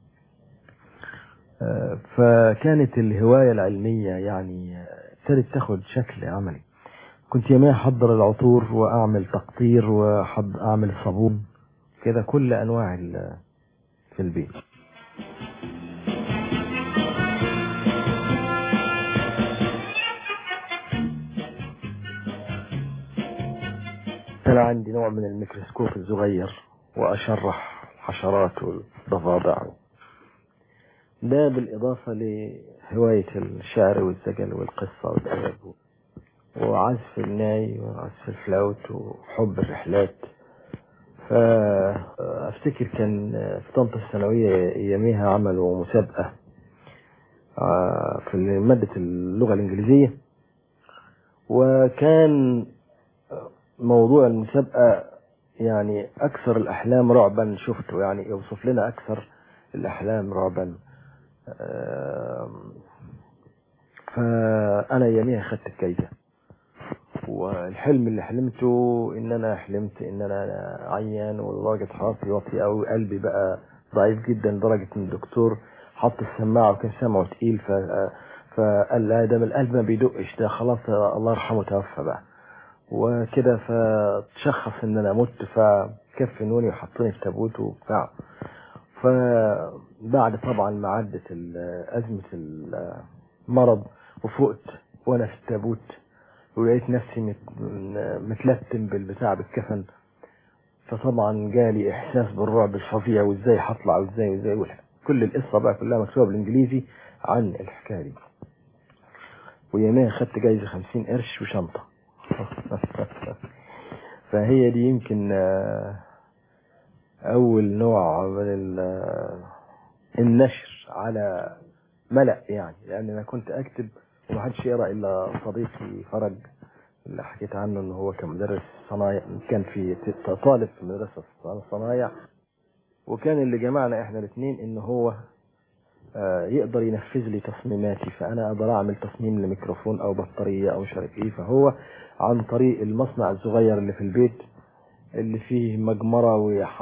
آه، فكانت الهوايه العلميه يعني آه، ابتدت تاخد شكل عملي كنت يوميا احضر العطور واعمل تقطير واعمل صابون كده كل انواع ال- في البيت أنا عندي نوع من الميكروسكوب الصغير وأشرح الحشرات والضفادع ده بالإضافة لهواية الشعر والزجل والقصة والأدب وعزف الناي وعزف الفلاوت وحب الرحلات فأفتكر كان في طنطا الثانوية أياميها عملوا مسابقة آه، في مادة اللغة الإنجليزية وكان موضوع المسابقة يعني أكثر الأحلام رعبا شفته يعني يوصف لنا أكثر الأحلام رعبا آم، فأنا يوميها خدت الجايزة والحلم اللي حلمته إن أنا حلمت إن أنا عيان ودرجة حرارتي واطية أوي قلبي بقى ضعيف جدا لدرجة إن الدكتور حط السماعة وكان سمعه تقيل ف فقال لا ده من القلب ما بيدقش ده خلاص الله يرحمه توفى بقى وكده فتشخص ان انا مت فكفنوني وحطوني في تابوت وبتاع فبعد طبعا ما عدت ال- ازمه المرض وفقت وانا في التابوت ولقيت نفسي مت- متلتم بالبتاع بالكفن فطبعا جالي احساس بالرعب الفظيع وازاي هطلع وازاي وازاي والح- كل القصه بقى كلها مكتوبه بالانجليزي عن الحكايه دي ويوميا خدت جايزه 50 قرش وشنطه فهي دي يمكن آه، أول نوع من ال- النشر على ملأ يعني لأن أنا كنت أكتب ومحدش يقرأ إلا صديقي فرج اللي حكيت عنه إن هو كان مدرس صنايع كان في ت- طالب في مدرسة صنايع وكان اللي جمعنا إحنا الاثنين إن هو آه، يقدر ينفذ لي تصميماتي فانا اقدر اعمل تصميم لميكروفون او بطاريه او مش عارف ايه فهو عن طريق المصنع الصغير اللي في البيت اللي فيه مجمره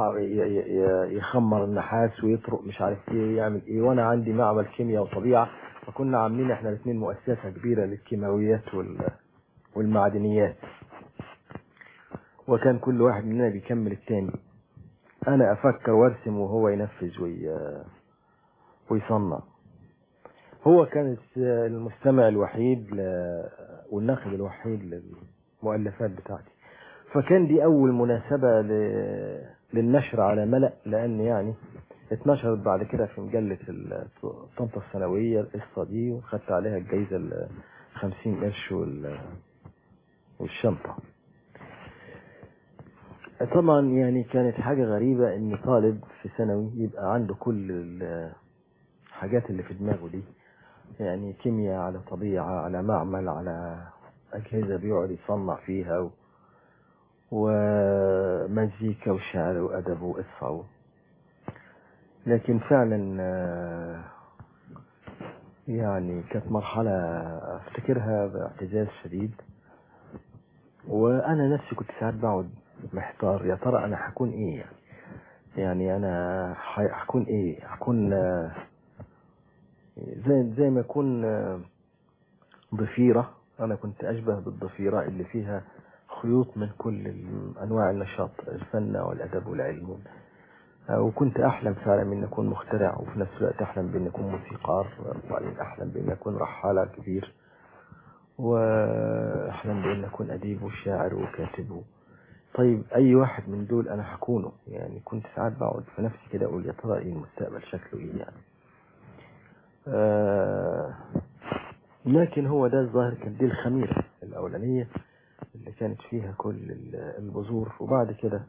ويخمر النحاس ويطرق مش عارف ايه يعمل ايه وانا عندي معمل كيمياء وطبيعه فكنا عاملين احنا الاثنين مؤسسه كبيره للكيماويات وال والمعدنيات وكان كل واحد مننا بيكمل التاني انا افكر وارسم وهو ينفذ وي... ويصنع هو كان المستمع الوحيد ل... والناقد الوحيد للمؤلفات بتاعتي فكان دي أول مناسبة ل... للنشر على ملأ لأن يعني اتنشرت بعد كده في مجلة ال- طنطا الثانوية القصة دي وخدت عليها الجايزة ال 50 قرش وال والشنطة طبعا يعني كانت حاجة غريبة ان طالب في ثانوي يبقى عنده كل الحاجات اللي في دماغه دي يعني كيمياء على طبيعة على معمل على أجهزة بيقعد يصنع فيها و... ومزيكا وشعر وأدب وقصة و... لكن فعلا آه، يعني كانت مرحلة أفتكرها باعتزاز شديد وأنا نفسي كنت ساعات بقعد محتار يا ترى أنا هكون إيه يعني يعني أنا ح- هكون إيه هكون آه، زي زي ما يكون آه، ضفيرة أنا كنت أشبه بالضفيرة اللي فيها خيوط من كل ال- أنواع النشاط الفن والأدب والعلم آه، وكنت أحلم فعلا بأن أكون مخترع وفي نفس الوقت أحلم بأن أكون موسيقار وبعدين أحلم بأن أكون رحالة كبير وأحلم بأن أكون أديب وشاعر وكاتب و- طيب أي واحد من دول أنا هكونه يعني كنت ساعات بقعد في نفسي كده أقول يا ترى إيه المستقبل شكله إيه يعني آه لكن هو ده الظاهر كانت دي الخميرة الأولانية اللي كانت فيها كل ال- البذور وبعد كده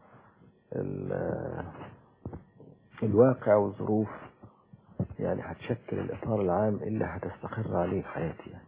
ال- الواقع والظروف يعني هتشكل الإطار العام اللي هتستقر عليه حياتي يعني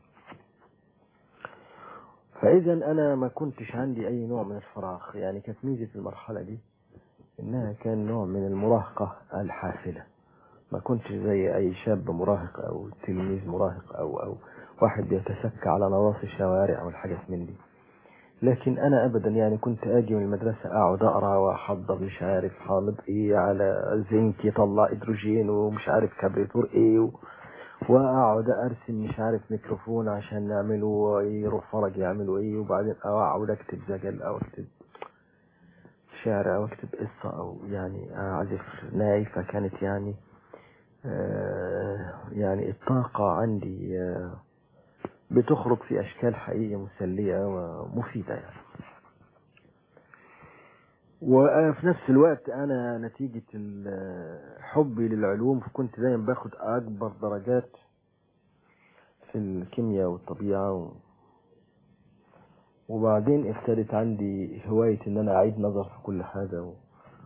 فإذا أنا ما كنتش عندي أي نوع من الفراغ يعني كانت ميزة المرحلة دي إنها كان نوع من المراهقة الحافلة ما كنتش زي أي شاب مراهق أو تلميذ مراهق أو أو واحد بيتسكى على نواصي الشوارع والحاجات من دي لكن أنا أبدا يعني كنت أجي من المدرسة أقعد أقرأ وأحضر مش عارف حامض إيه على زنك يطلع إدروجين ومش عارف كبريتور إيه و... واقعد ارسم مش عارف ميكروفون عشان نعمله يروح فرج يعملوا ايه وبعدين اقعد اكتب زجل او اكتب شعر او اكتب قصة او يعني اعزف ناي فكانت يعني آه يعني الطاقة عندي آه بتخرج في اشكال حقيقية مسلية ومفيدة يعني وفي نفس الوقت انا نتيجة ال- حبي للعلوم كنت دايما باخد اكبر درجات في الكيمياء والطبيعة و... وبعدين ابتدت عندي هواية ان انا اعيد نظر في كل حاجة و...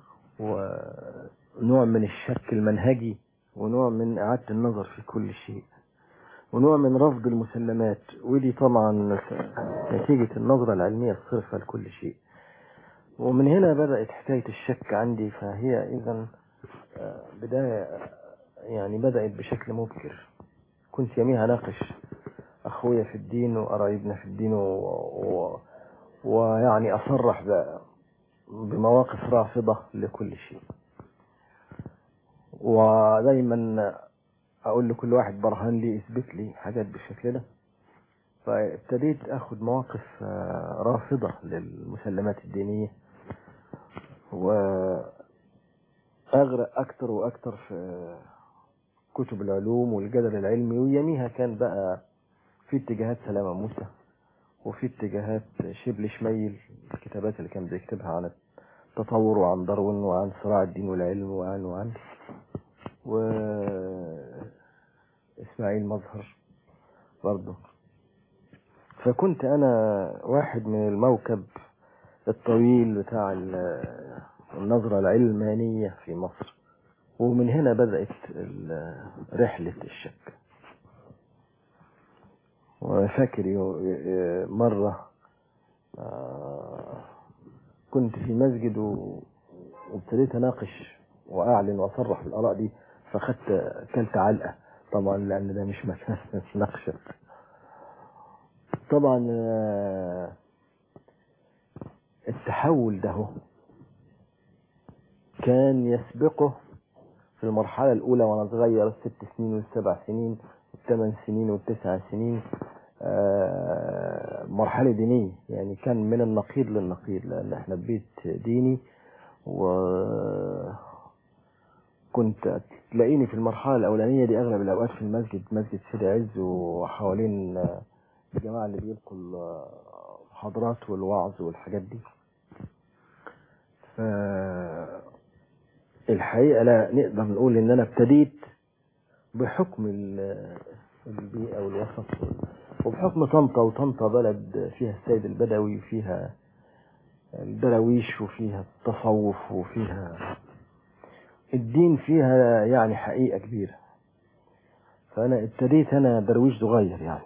ونوع من الشك المنهجي ونوع من اعادة النظر في كل شيء ونوع من رفض المسلمات ودي طبعا نتيجة النظرة العلمية الصرفة لكل شيء ومن هنا بدأت حكاية الشك عندي فهي إذا آه، بداية يعني بدأت بشكل مبكر كنت يوميها أناقش أخويا في الدين وقرايبنا في الدين و... و... ويعني أصرح ب... بمواقف رافضة لكل شيء ودايما أقول لكل واحد برهان لي اثبت لي حاجات بالشكل ده فابتديت أخذ مواقف آه، رافضة للمسلمات الدينية وأغرق أكتر وأكتر في كتب العلوم والجدل العلمي ويميها كان بقى في اتجاهات سلامة موسى وفي اتجاهات شبل شميل الكتابات اللي كان بيكتبها عن التطور وعن داروين وعن صراع الدين والعلم وعن وعن و إسماعيل مظهر برضه فكنت أنا واحد من الموكب الطويل بتاع ال- النظرة العلمانية في مصر ومن هنا بدأت ال- رحلة الشك وفاكر يو- ي- مرة آه، كنت في مسجد و- وابتديت اناقش واعلن واصرح بالاراء دي فاخدت كلت علقه طبعا لان ده مش مكان مناقشه طبعا آه، التحول ده هو كان يسبقه في المرحلة الأولى وأنا صغير الست سنين والسبع سنين والثمان سنين والتسع سنين آه، مرحلة دينية يعني كان من النقيض للنقيض لأن احنا بيت ديني و كنت تلاقيني في المرحلة الأولانية دي أغلب الأوقات في المسجد مسجد سيدي عز وحوالين آه، الجماعة اللي بيلقوا المحاضرات والوعظ والحاجات دي ف الحقيقة لا نقدر نقول ان انا ابتديت بحكم ال- البيئة والوسط وبحكم طنطا وطنطا بلد فيها السيد البدوي وفيها الدراويش وفيها التصوف وفيها الدين فيها يعني حقيقة كبيرة فأنا ابتديت أنا درويش صغير يعني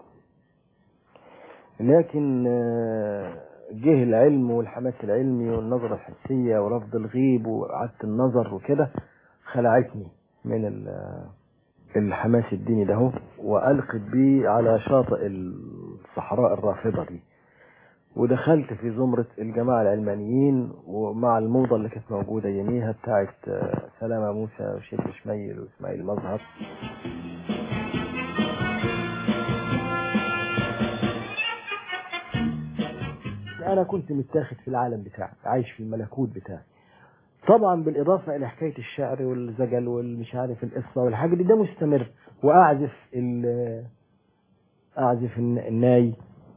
لكن آه، جه العلم والحماس العلمي والنظرة الحسية ورفض الغيب وإعادة النظر وكده خلعتني من ال- الحماس الديني ده هو وألقت بيه على شاطئ الصحراء الرافضة دي ودخلت في زمرة الجماعة العلمانيين ومع الموضة اللي كانت موجودة يميها بتاعت آه، سلامة موسى وشيخ شميل وإسماعيل مظهر أنا كنت متاخد في العالم بتاعي عايش في الملكوت بتاعي طبعا بالإضافة إلى حكاية الشعر والزجل والمش عارف القصة والحاجة دي ده مستمر وأعزف ال- أعزف الن- الناي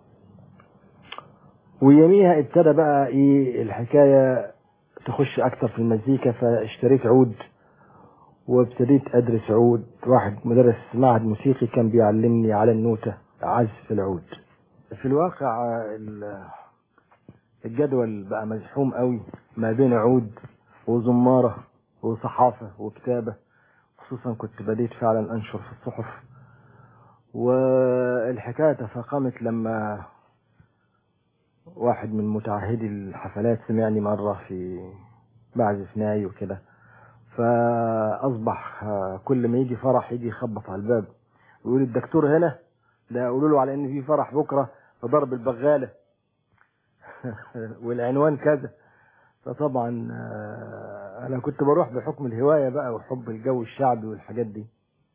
ويوميها ابتدى بقى ايه الحكاية تخش اكتر في المزيكا فاشتريت عود وابتديت ادرس عود واحد مدرس معهد موسيقي كان بيعلمني على النوتة عزف العود في الواقع ال- الجدول بقى مزحوم قوي ما بين عود وزمارة وصحافة وكتابة خصوصا كنت بديت فعلا انشر في الصحف والحكاية تفاقمت لما واحد من متعهدي الحفلات سمعني مرة في بعزف ناي وكده فأصبح آه، كل ما يجي فرح يجي يخبط على الباب ويقول الدكتور هنا ده يقولوا له على ان في فرح بكرة في ضرب البغالة والعنوان كذا فطبعا آه، انا كنت بروح بحكم الهواية بقى وحب الجو الشعبي والحاجات دي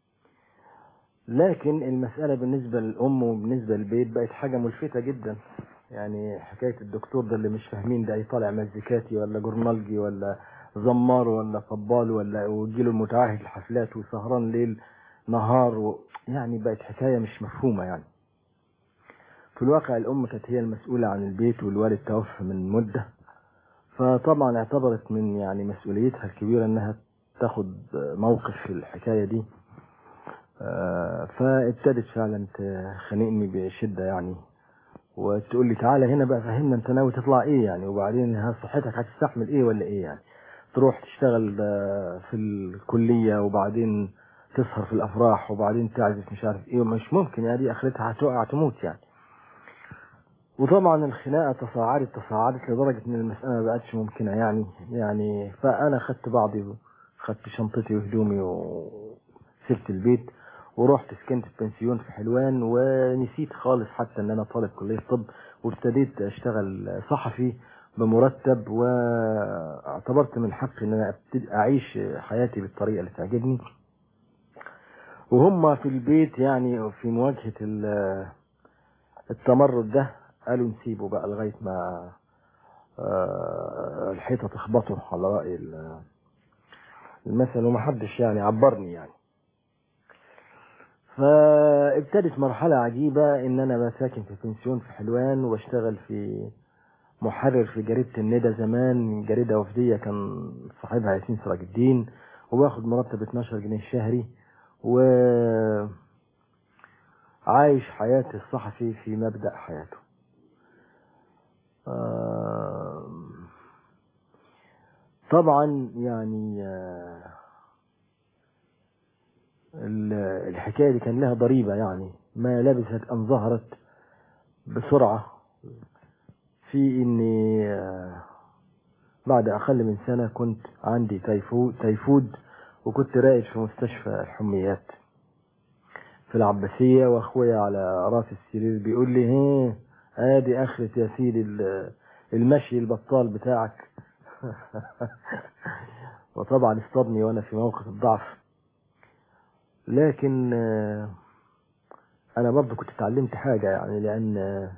لكن المسألة بالنسبة للأم وبالنسبة للبيت بقت حاجة ملفتة جدا يعني حكاية الدكتور ده اللي مش فاهمين ده يطالع مزيكاتي ولا جورنالجي ولا زمار ولا طبال ولا ويجيله المتعهد الحفلات وسهران ليل نهار و... يعني بقت حكاية مش مفهومة يعني في الواقع الأم كانت هي المسؤولة عن البيت والوالد توفى من مدة فطبعا اعتبرت من يعني مسؤوليتها الكبيرة انها تاخد موقف في الحكاية دي آه، فابتدت فعلا تخانقني بشدة يعني وتقول لي تعالى هنا بقى فهمنا انت ناوي تطلع ايه يعني وبعدين ها صحتك هتستحمل ايه ولا ايه يعني تروح تشتغل آه، في الكلية وبعدين تسهر في الافراح وبعدين تعزف مش عارف ايه مش ممكن يعني دي اخرتها هتقع تموت يعني وطبعا الخناقة تصاعدت تصاعدت لدرجة ان المسألة ما بقتش ممكنة يعني يعني فانا خدت بعضي خدت شنطتي وهدومي وسبت البيت ورحت سكنت في بنسيون في حلوان ونسيت خالص حتى ان انا طالب كلية طب وابتديت اشتغل صحفي بمرتب واعتبرت من حقي ان انا ابتدي اعيش حياتي بالطريقة اللي تعجبني وهم في البيت يعني في مواجهة ال- التمرد ده قالوا نسيبه بقى لغاية ما آه، الحيطة تخبطه على رأي ال- المثل ومحدش يعني عبرني يعني فابتدت مرحلة عجيبة ان انا بقى ساكن في بنسيون في حلوان واشتغل في محرر في جريدة الندى زمان جريدة وفدية كان صاحبها ياسين سراج الدين وباخد مرتب 12 جنيه شهري و عايش حياة الصحفي في مبدأ حياته آم، طبعا يعني آه، ال- الحكاية دي كان لها ضريبة يعني ما لبثت أن ظهرت بسرعة في إني آه، بعد أقل من سنة كنت عندي تيفود, تيفود وكنت راقد في مستشفى الحميات في العباسية واخويا على راس السرير بيقول لي هيه ادي اخرة يا سيدي ال- المشي البطال بتاعك وطبعا اصطادني وانا في موقف الضعف لكن آه، انا برضو كنت اتعلمت حاجة يعني لان آه،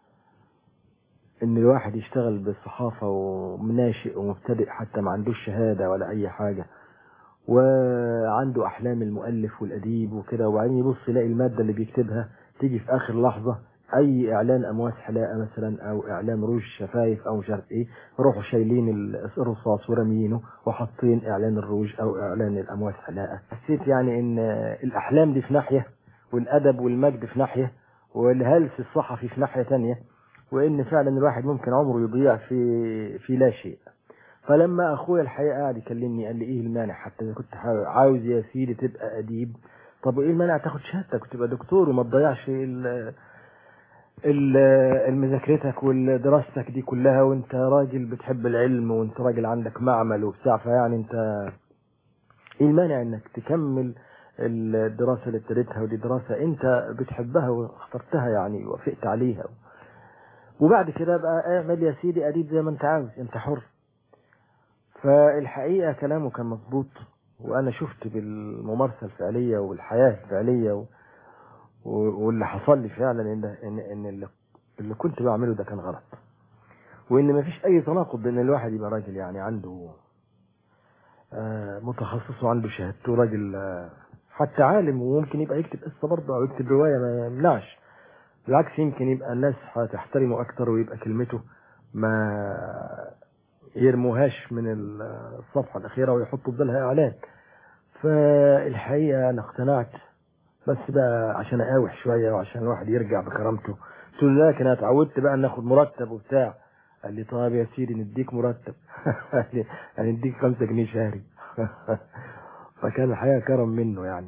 ان الواحد يشتغل بالصحافة ومناشئ ومبتدئ حتى ما عندوش شهادة ولا اي حاجة وعنده احلام المؤلف والاديب وكده وبعدين يبص يلاقي المادة اللي بيكتبها تيجي في اخر لحظة اي اعلان امواس حلاقه مثلا او اعلان روج شفايف او مش عارف ايه يروحوا شايلين ال- الرصاص وراميينه وحاطين اعلان الروج او اعلان الامواس حلاقه حسيت يعني ان الاحلام دي في ناحيه والادب والمجد في ناحيه والهلس الصحفي في ناحيه تانية وان فعلا الواحد ممكن عمره يضيع في في لا شيء فلما اخويا الحقيقه قعد يكلمني قال لي ايه المانع حتى اذا كنت حا- عاوز يا سيدي تبقى اديب طب وايه المانع تاخد شهادتك وتبقى دكتور وما تضيعش ال- ال- المذاكرتك ودراستك دي كلها وانت راجل بتحب العلم وانت راجل عندك معمل وبتاع فيعني انت ايه المانع انك تكمل الدراسة اللي ابتديتها ودي دراسة انت بتحبها واخترتها يعني وافقت عليها وبعد كده بقى اعمل يا سيدي اديب زي ما انت عاوز انت حر فالحقيقة كلامه كان مظبوط وانا شفت بالممارسة الفعلية والحياة الفعلية و... و- واللي حصل لي فعلا ان ان, إن اللي, اللي كنت بعمله ده كان غلط وان مفيش اي تناقض بين الواحد يبقى راجل يعني عنده آه، متخصص وعنده شهادته راجل آه، حتى عالم وممكن يبقى يكتب قصة برضه او يكتب رواية ما يمنعش بالعكس يمكن يبقى الناس هتحترمه اكتر ويبقى كلمته ما يرموهاش من الصفحة الأخيرة ويحطوا بدلها إعلان فالحقيقة أنا اقتنعت بس بقى عشان أقاوح شوية وعشان الواحد يرجع بكرامته قلت له لا لكن أنا اتعودت بقى ناخد مرتب وبتاع قال لي طيب يا سيدي نديك مرتب قال لي هنديك خمسة جنيه شهري فكان الحقيقة كرم منه يعني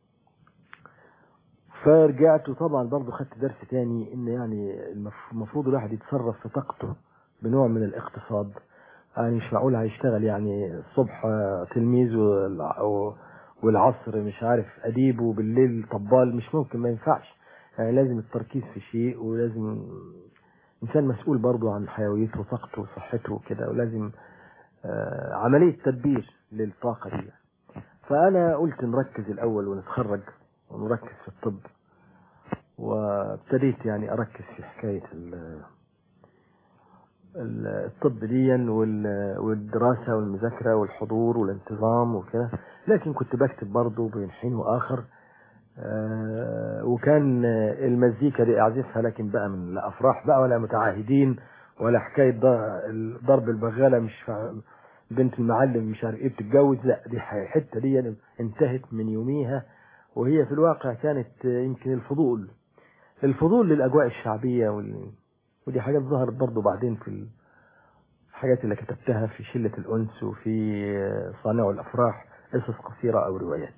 فرجعت وطبعا برضه خدت درس تاني ان يعني المف- المفروض الواحد يتصرف في طاقته بنوع من الاقتصاد يعني مش معقول هيشتغل يعني الصبح آه، تلميذ والع- و- والعصر مش عارف اديب وبالليل طبال مش ممكن ما ينفعش يعني لازم التركيز في شيء ولازم انسان مسؤول برضه عن حيويته وطاقته وصحته وكده ولازم آه، عملية تدبير للطاقة دي فأنا قلت نركز الأول ونتخرج ونركز في الطب وابتديت يعني أركز في حكاية ال- ال- الطب ديا وال- والدراسة والمذاكرة والحضور والانتظام وكده لكن كنت بكتب برضه بين حين وآخر آه، وكان آه، المزيكا دي أعزفها لكن بقى من لا أفراح بقى ولا متعاهدين ولا حكاية ض- ضرب البغالة مش فا- بنت المعلم مش عارف ايه بتتجوز لا دي ح- الحتة دي انتهت من يوميها وهي في الواقع كانت آه، يمكن الفضول الفضول للأجواء الشعبية وال... ودي حاجات ظهرت برضو بعدين في الحاجات اللي كتبتها في شلة الأنس وفي آه، صانع الأفراح قصص قصيرة أو روايات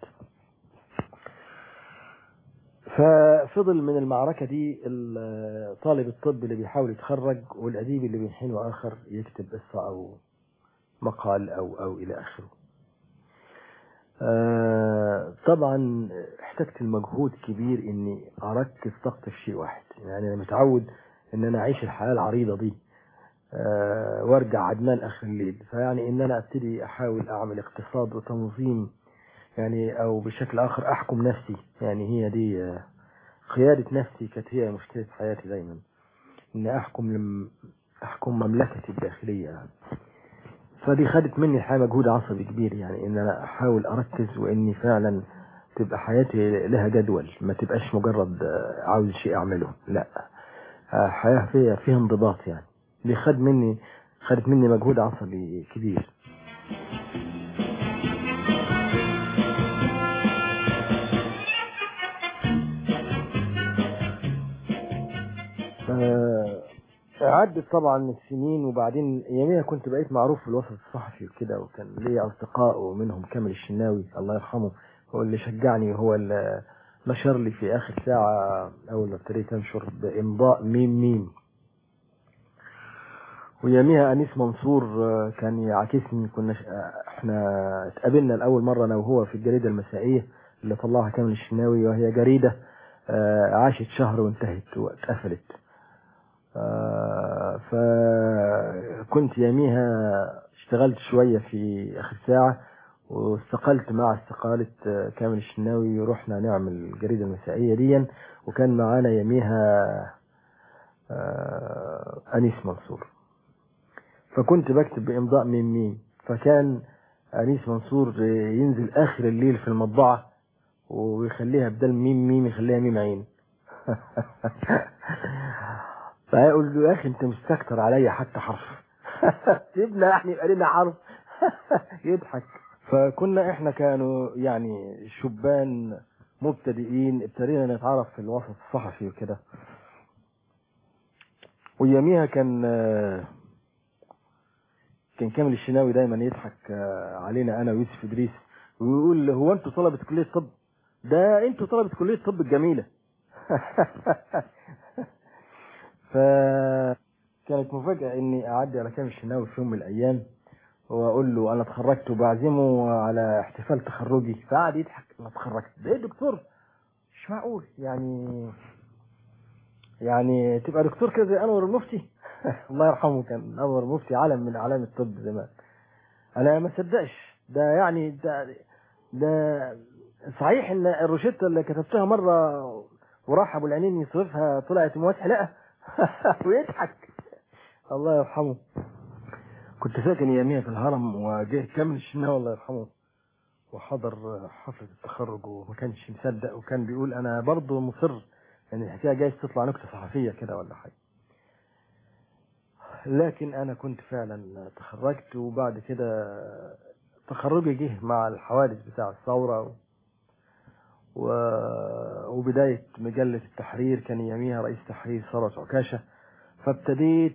ففضل من المعركة دي ال- طالب الطب اللي بيحاول يتخرج والأديب اللي بين حين وآخر يكتب قصة أو مقال أو أو إلى آخره آه، طبعا احتجت المجهود كبير اني اركز طاقتي في شيء واحد يعني انا متعود ان انا اعيش الحياه العريضه دي آه، وارجع عدمان اخر الليل فيعني ان انا ابتدي احاول اعمل اقتصاد وتنظيم يعني او بشكل اخر احكم نفسي يعني هي دي آه، قياده نفسي كانت هي مشكله حياتي دايما ان احكم لم احكم مملكتي الداخليه يعني. فدي خدت مني الحقيقه مجهود عصبي كبير يعني ان انا احاول اركز واني فعلا تبقى حياتي لها جدول ما تبقاش مجرد آه، عاوز شيء اعمله لا آه، حياه فيها فيها انضباط يعني دي خد مني خدت مني مجهود عصبي كبير آه، عدت طبعا السنين وبعدين يوميها كنت بقيت معروف في الوسط الصحفي وكده وكان ليا اصدقاء ومنهم كامل الشناوي الله يرحمه هو اللي شجعني وهو اللي نشر لي في اخر ساعة اول ما ابتديت انشر بامضاء ميم ميم ويوميها انيس منصور آه، كان يعاكسني كنا ش- آه، احنا اتقابلنا لاول مرة انا وهو في الجريدة المسائية اللي طلعها كامل الشناوي وهي جريدة آه، عاشت شهر وانتهت واتقفلت آه، فكنت يوميها اشتغلت شوية في آخر ساعة واستقلت مع استقالة آه، كامل الشناوي ورحنا نعمل الجريدة المسائية ديا وكان معانا يوميها آه، أنيس منصور فكنت بكتب بإمضاء ميم ميم فكان أنيس منصور آه، ينزل آخر الليل في المطبعة ويخليها بدل ميم ميم يخليها ميم عين فيقول له يا اخي انت مستكتر عليا حتى حرف سيبنا يعني يبقى لنا حرف يضحك فكنا احنا كانوا يعني شبان مبتدئين ابتدينا نتعرف في الوسط الصحفي وكده ويوميها كان كان كامل الشناوي دايما يضحك علينا انا ويوسف ادريس ويقول هو انتوا طلبة كلية طب ده انتوا طلبة كلية طب الجميلة فكانت مفاجأة اني اعدي على كامل الشناوي في يوم من الايام واقول له انا اتخرجت وبعزمه على احتفال تخرجي فقعد يضحك انا اتخرجت ده ايه دكتور مش معقول يعني يعني تبقى دكتور كده زي انور المفتي الله يرحمه كان انور المفتي علم من اعلام الطب زمان انا ما صدقش ده يعني ده ده صحيح ان الروشته اللي كتبتها مره وراح ابو العينين يصرفها طلعت مواد حلقه ويضحك الله يرحمه كنت ساكن يوميها في الهرم وجه كامل الشناوي الله يرحمه وحضر حفلة التخرج وما كانش مصدق وكان بيقول انا برضه مصر ان الحكايه جايز تطلع نكته صحفيه كده ولا حاجه لكن انا كنت فعلا تخرجت وبعد كده تخرجي جه مع الحوادث بتاع الثوره و... وبدايه مجله التحرير كان يوميها رئيس تحرير ثروت عكاشه فابتديت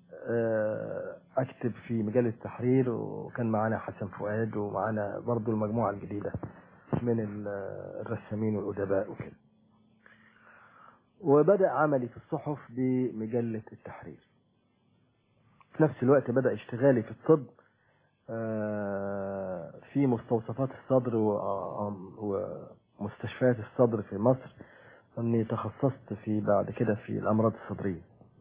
اكتب في مجله التحرير وكان معانا حسن فؤاد ومعانا برضو المجموعه الجديده من الرسامين والادباء وكده وبدأ عملي في الصحف بمجلة التحرير في نفس الوقت بدأ اشتغالي في الطب في مستوصفات الصدر ومستشفيات الصدر في مصر اني تخصصت في بعد كده في الامراض الصدرية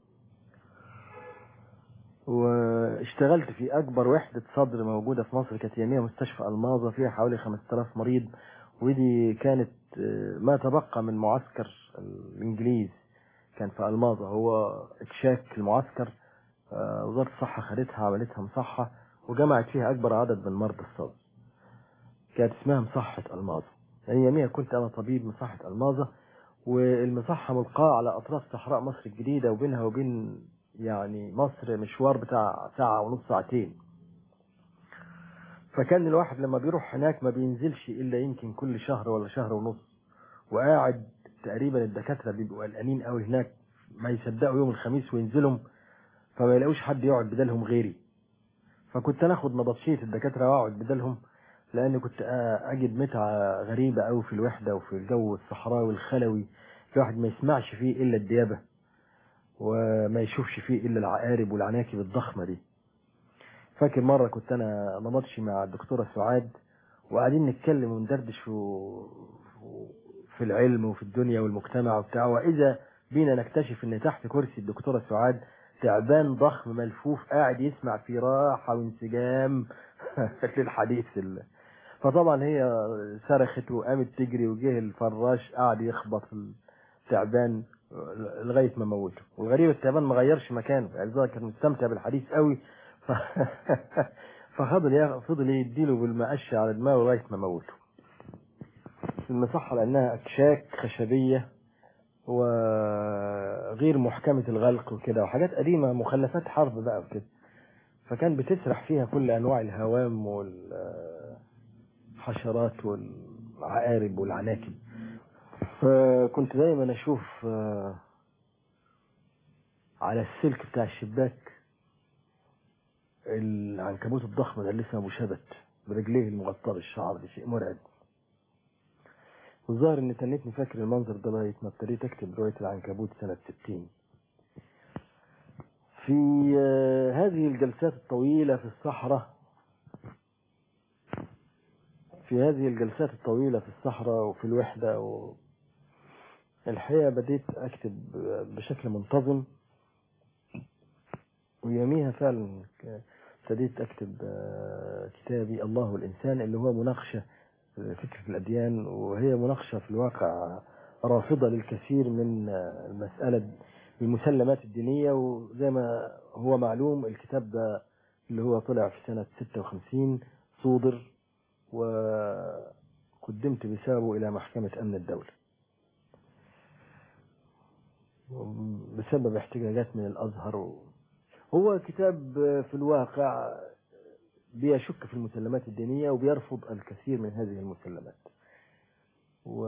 واشتغلت في اكبر وحدة صدر موجودة في مصر كانت يوميها مستشفى الماظة فيها حوالي 5000 مريض ودي كانت ما تبقى من معسكر الانجليز كان في الماظة هو اكشاك المعسكر وزارة الصحة خدتها عملتها مصحة وجمعت فيها اكبر عدد من مرضى الصدر كانت اسمها مصحة الماظة يعني يوميها كنت انا طبيب مصحة الماظة والمصحة ملقاة على اطراف صحراء مصر الجديدة وبينها وبين يعني مصر مشوار بتاع ساعة ونص ساعتين فكان الواحد لما بيروح هناك ما بينزلش الا يمكن كل شهر ولا شهر ونص وقاعد تقريبا الدكاتره بيبقوا قلقانين قوي هناك ما يصدقوا يوم الخميس وينزلهم فما يلاقوش حد يقعد بدالهم غيري فكنت انا اخد نبطشيه الدكاتره واقعد بدالهم لان كنت اجد متعه غريبه قوي في الوحده وفي الجو الصحراوي الخلوي الواحد ما يسمعش فيه الا الديابه وما يشوفش فيه الا العقارب والعناكب الضخمه دي فاكر مرة كنت أنا نبطشي مع الدكتورة سعاد وقاعدين نتكلم وندردش في العلم وفي الدنيا والمجتمع وبتاع وإذا بينا نكتشف إن تحت كرسي الدكتورة سعاد تعبان ضخم ملفوف قاعد يسمع في راحة وانسجام في الحديث ال... فطبعا هي صرخت وقامت تجري وجه الفراش قاعد يخبط التعبان لغاية ما موته والغريب التعبان ما غيرش مكانه يعني كان مستمتع بالحديث قوي ف... ففضل يا... فضل يديله بالمقش على دماغه لغايه ما موته المصحة لأنها أكشاك خشبية وغير محكمة الغلق وكده وحاجات قديمة مخلفات حرب بقى وكده فكان بتسرح فيها كل أنواع الهوام والحشرات والعقارب والعناكب فكنت دايما أشوف على السلك بتاع الشباك العنكبوت الضخم ده اللي اسمه ابو شبت برجليه المغطاه بالشعر ده شيء مرعب والظاهر ان تنتني فاكر المنظر ده لغايه ما ابتديت اكتب روايه العنكبوت سنه 60 في هذه الجلسات الطويله في الصحراء في هذه الجلسات الطويله في الصحراء وفي الوحده و الحقيقه بديت اكتب بشكل منتظم ويوميها فعلا ابتديت اكتب كتابي الله والانسان اللي هو مناقشه فكره الاديان وهي مناقشه في الواقع رافضه للكثير من المساله المسلمات الدينيه وزي ما هو معلوم الكتاب ده اللي هو طلع في سنه 56 صودر وقدمت بسببه الى محكمه امن الدوله بسبب احتجاجات من الأزهر و... هو كتاب في الواقع بيشك في المسلمات الدينية وبيرفض الكثير من هذه المسلمات و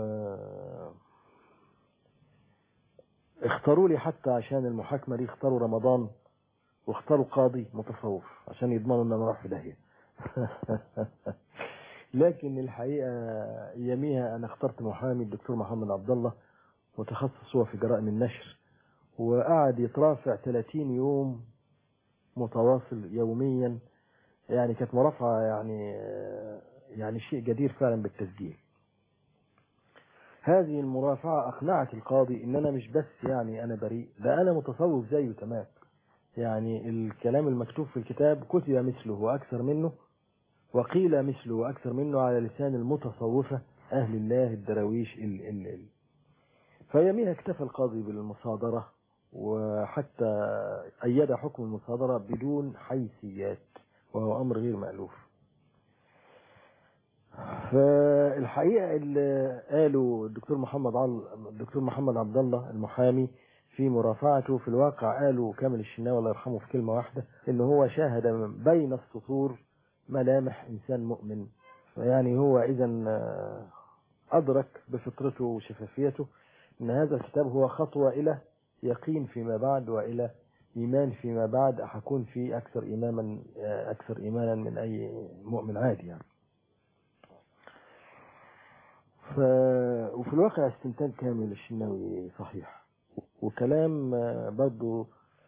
اختاروا لي حتى عشان المحاكمة دي اختاروا رمضان واختاروا قاضي متصوف عشان يضمنوا ان انا راح في داهية لكن الحقيقة يوميها انا اخترت محامي الدكتور محمد عبد الله متخصص هو في جرائم النشر وقعد يترافع 30 يوم متواصل يوميا يعني كانت مرافعة يعني يعني شيء جدير فعلا بالتسجيل هذه المرافعة أقنعت القاضي إن أنا مش بس يعني أنا بريء ده أنا متصوف زيه تمام يعني الكلام المكتوب في الكتاب كتب مثله وأكثر منه وقيل مثله وأكثر منه على لسان المتصوفة أهل الله الدراويش ال ال ال فيميها اكتفى القاضي بالمصادرة وحتى أيد حكم المصادرة بدون حيثيات وهو أمر غير مألوف فالحقيقة اللي قاله الدكتور محمد عل... الدكتور محمد عبد الله المحامي في مرافعته في الواقع قالوا كامل الشناوي الله يرحمه في كلمة واحدة ان هو شاهد بين السطور ملامح انسان مؤمن فيعني هو اذا ادرك بفطرته وشفافيته ان هذا الكتاب هو خطوة الى يقين فيما بعد والى ايمان فيما بعد هكون فيه اكثر ايمانا اكثر ايمانا من اي مؤمن عادي يعني ف... وفي الواقع استنتاج كامل الشناوي صحيح وكلام برضو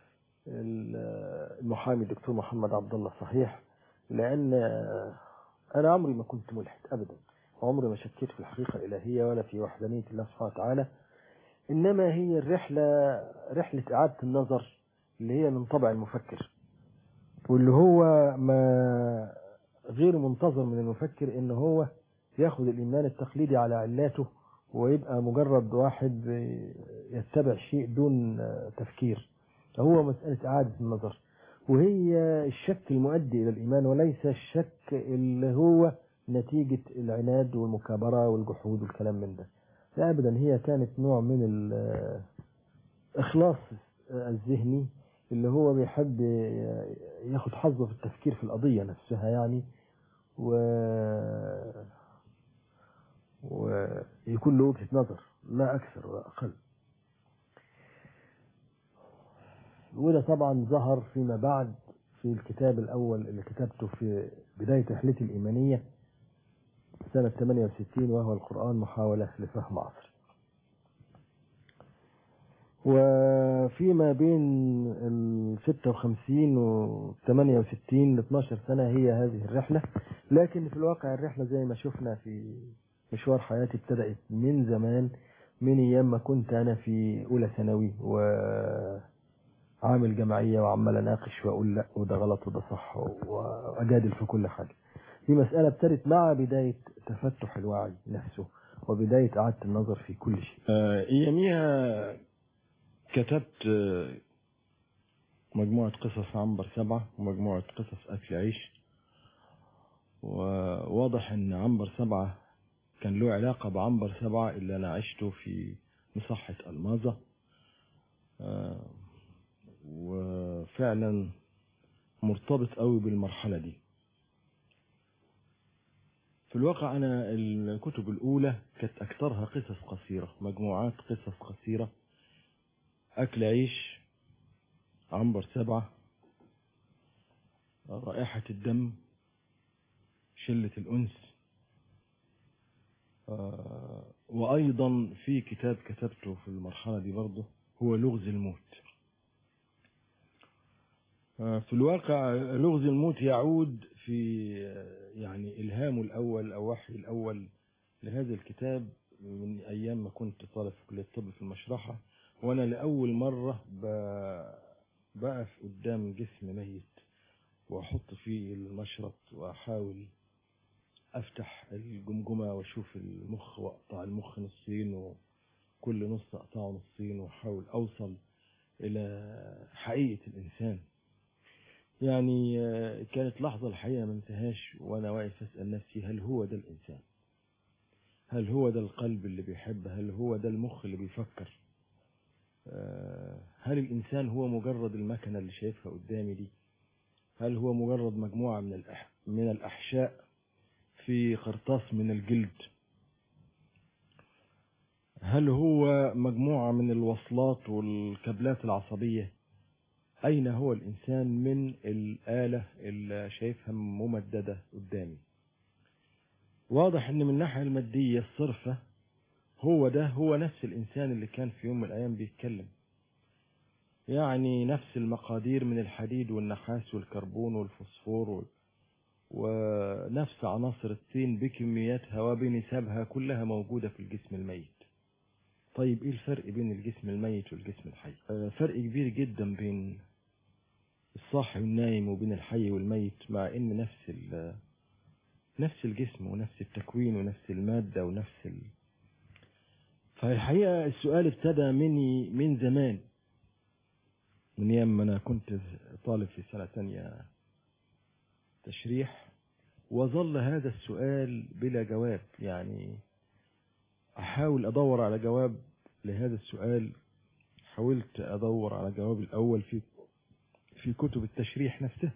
المحامي الدكتور محمد عبد الله صحيح لان انا عمري ما كنت ملحد ابدا وعمري ما شكيت في الحقيقه الالهيه ولا في وحدانيه الله سبحانه وتعالى انما هي الرحله رحله اعاده النظر اللي هي من طبع المفكر واللي هو ما غير منتظر من المفكر ان هو ياخذ الايمان التقليدي على علاته ويبقى مجرد واحد يتبع شيء دون تفكير هو مسألة إعادة النظر وهي الشك المؤدي إلى الإيمان وليس الشك اللي هو نتيجة العناد والمكابرة والجحود والكلام من ده لا أبدا هي كانت نوع من الإخلاص الذهني اللي هو بيحب ياخد حظه في التفكير في القضية نفسها يعني و ويكون له وجهة نظر لا أكثر ولا أقل وده طبعا ظهر فيما بعد في الكتاب الأول اللي كتبته في بداية رحلتي الإيمانية سنة 68 وهو القرآن محاولة لفهم عصري وفيما بين ال 56 و 68 ل 12 سنة هي هذه الرحلة لكن في الواقع الرحلة زي ما شفنا في مشوار حياتي ابتدأت من زمان من ايام ما كنت انا في اولى ثانوي وعامل جمعيه وعمال اناقش واقول لا وده غلط وده صح واجادل في كل حاجه. دي مساله ابتدت مع بدايه تفتح الوعي نفسه وبدايه اعاده النظر في كل شيء. اياميها كتبت مجموعه قصص عنبر سبعه ومجموعه قصص اكل عيش وواضح ان عنبر سبعه كان له علاقة بعنبر سبعة اللي أنا عشته في مصحة الماظة آه وفعلا مرتبط قوي بالمرحلة دي في الواقع أنا الكتب الأولى كانت أكثرها قصص قصيرة مجموعات قصص قصيرة أكل عيش عنبر سبعة رائحة الدم شلة الأنس آه وأيضا في كتاب كتبته في المرحلة دي برضه هو لغز الموت آه في الواقع لغز الموت يعود في يعني إلهامه الأول أو وحي الأول لهذا الكتاب من أيام ما كنت طالب في كلية الطب في المشرحة وأنا لأول مرة بقف قدام جسم ميت وأحط فيه المشرط وأحاول افتح الجمجمة واشوف المخ واقطع المخ نصين وكل نص اقطعه نصين واحاول اوصل الى حقيقة الانسان يعني كانت لحظة الحقيقة ما انتهاش وانا واقف اسأل نفسي هل هو ده الانسان هل هو ده القلب اللي بيحب هل هو ده المخ اللي بيفكر هل الإنسان هو مجرد المكنة اللي شايفها قدامي دي هل هو مجرد مجموعة من الأح... من الأحشاء في قرطاس من الجلد هل هو مجموعة من الوصلات والكابلات العصبية أين هو الإنسان من الآلة اللي شايفها ممددة قدامي واضح ان من الناحية المادية الصرفة هو ده هو نفس الإنسان اللي كان في يوم من الأيام بيتكلم يعني نفس المقادير من الحديد والنحاس والكربون والفوسفور وال... ونفس عناصر الطين بكمياتها وبنسبها كلها موجودة في الجسم الميت طيب ايه الفرق بين الجسم الميت والجسم الحي آه فرق كبير جدا بين الصاحي والنايم وبين الحي والميت مع ان نفس ال... نفس الجسم ونفس التكوين ونفس المادة ونفس ال... فالحقيقة السؤال ابتدى مني من زمان من ايام ما انا كنت طالب في سنة تانية تشريح وظل هذا السؤال بلا جواب يعني احاول ادور على جواب لهذا السؤال حاولت ادور على جواب الاول في في كتب التشريح نفسها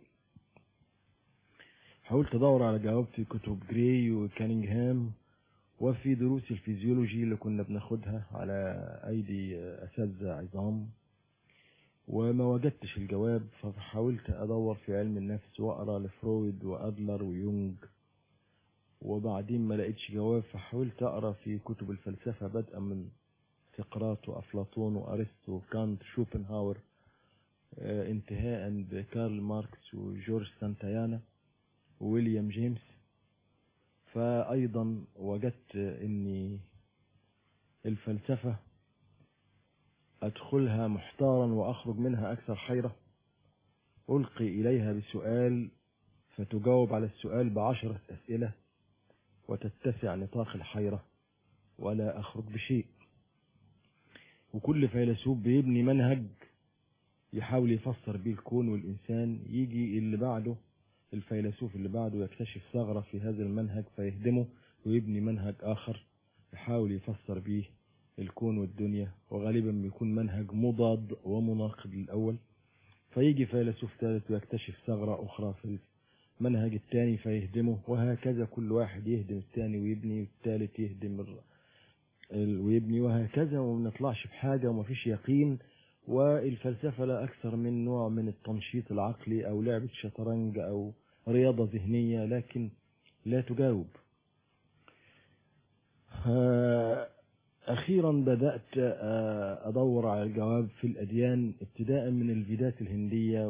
حاولت ادور على جواب في كتب جراي وكانينغهام وفي دروس الفيزيولوجي اللي كنا بناخدها على ايدي اساتذه عظام وما وجدتش الجواب فحاولت ادور في علم النفس واقرا لفرويد وادلر ويونج وبعدين ما لقيتش جواب فحاولت اقرا في كتب الفلسفه بدءا من سقراط وافلاطون وارسطو وكانت شوبنهاور آه، انتهاء بكارل ماركس وجورج سانتايانا وويليام جيمس فايضا وجدت اني الفلسفه أدخلها محتارا وأخرج منها أكثر حيرة ألقي إليها بسؤال فتجاوب على السؤال بعشرة أسئلة وتتسع نطاق الحيرة ولا أخرج بشيء وكل فيلسوف بيبني منهج يحاول يفسر بيه الكون والإنسان يجي اللي بعده الفيلسوف اللي بعده يكتشف ثغرة في هذا المنهج فيهدمه ويبني منهج آخر يحاول يفسر بيه الكون والدنيا وغالبا بيكون منهج مضاد ومناقض للأول فيجي فيلسوف ثالث ويكتشف ثغرة أخرى في المنهج الثاني فيهدمه وهكذا كل واحد يهدم الثاني ويبني والثالث يهدم ال... ال... ويبني وهكذا وما نطلعش بحاجة وما فيش يقين والفلسفة لا أكثر من نوع من التنشيط العقلي أو لعبة شطرنج أو رياضة ذهنية لكن لا تجاوب أخيرا بدأت أدور على الجواب في الأديان ابتداء من الفيدات الهندية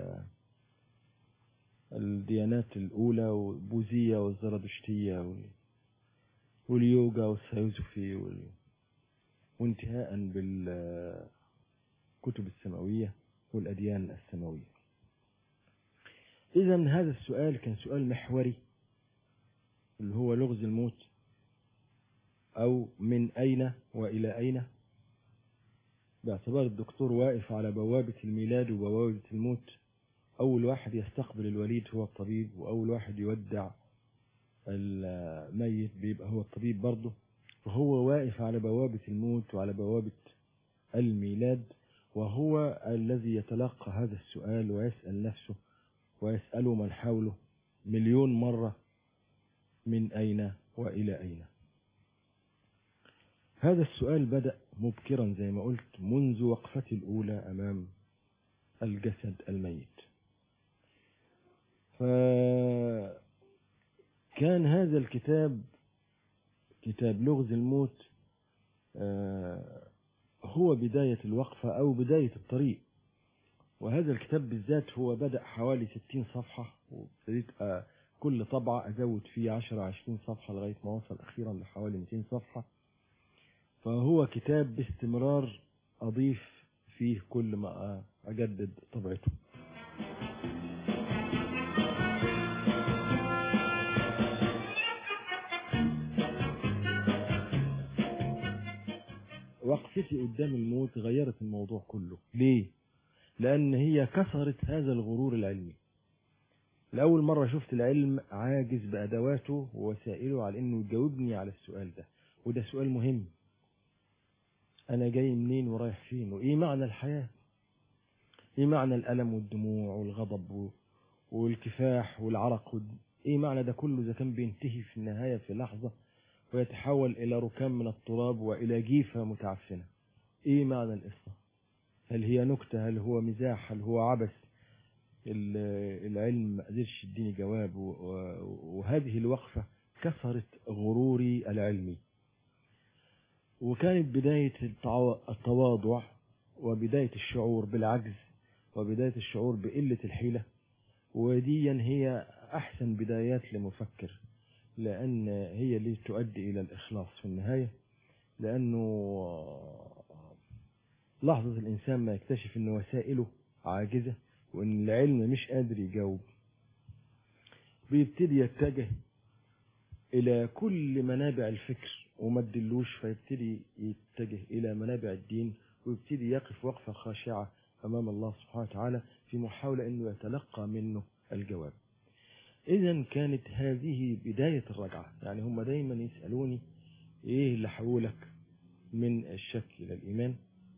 والديانات الأولى والبوذية والزرادشتية واليوغا والسيوزوفي وانتهاء بالكتب السماوية والأديان السماوية إذا هذا السؤال كان سؤال محوري اللي هو لغز الموت أو من أين وإلى أين باعتبار الدكتور واقف على بوابة الميلاد وبوابة الموت أول واحد يستقبل الوليد هو الطبيب وأول واحد يودع الميت بيبقى هو الطبيب برضه فهو واقف على بوابة الموت وعلى بوابة الميلاد وهو الذي يتلقى هذا السؤال ويسأل نفسه ويسأله من حوله مليون مرة من أين وإلى أين هذا السؤال بدأ مبكرا زي ما قلت منذ وقفتي الأولى أمام الجسد الميت فكان هذا الكتاب كتاب لغز الموت هو بداية الوقفة أو بداية الطريق وهذا الكتاب بالذات هو بدأ حوالي ستين صفحة وابتديت كل طبعة أزود فيه عشرة عشرين صفحة لغاية ما وصل أخيرا لحوالي 200 صفحة فهو كتاب باستمرار أضيف فيه كل ما أجدد طبعته وقفتي قدام الموت غيرت الموضوع كله ليه؟ لأن هي كسرت هذا الغرور العلمي لأول مرة شفت العلم عاجز بأدواته ووسائله على إنه يجاوبني على السؤال ده وده سؤال مهم أنا جاي منين ورايح فين وإيه معنى الحياة ايه معنى الألم والدموع والغضب و- والكفاح والعرق وال- ايه معنى ده كله اذا كان بينتهي في النهاية في لحظة ويتحول الى ركام من التراب والى جيفة متعفنة ايه معنى القصة هل هي نكتة هل هو مزاح هل هو عبث ال- العلم ما قدرش يديني جواب و- و- وهذه الوقفة كسرت غروري العلمي وكانت بداية التعو- التواضع وبداية الشعور بالعجز وبداية الشعور بقلة الحيلة وديا هي أحسن بدايات لمفكر لأن هي اللي تؤدي إلى الإخلاص في النهاية لأنه لحظة الإنسان ما يكتشف أن وسائله عاجزة وأن العلم مش قادر يجاوب بيبتدي يتجه إلى كل منابع الفكر وما تدلوش فيبتدي يتجه إلى منابع الدين ويبتدي يقف وقفة خاشعة أمام الله سبحانه وتعالى في محاولة أنه يتلقى منه الجواب إذا كانت هذه بداية الرجعة يعني هم دايما يسألوني إيه اللي حولك من الشك إلى الإيمان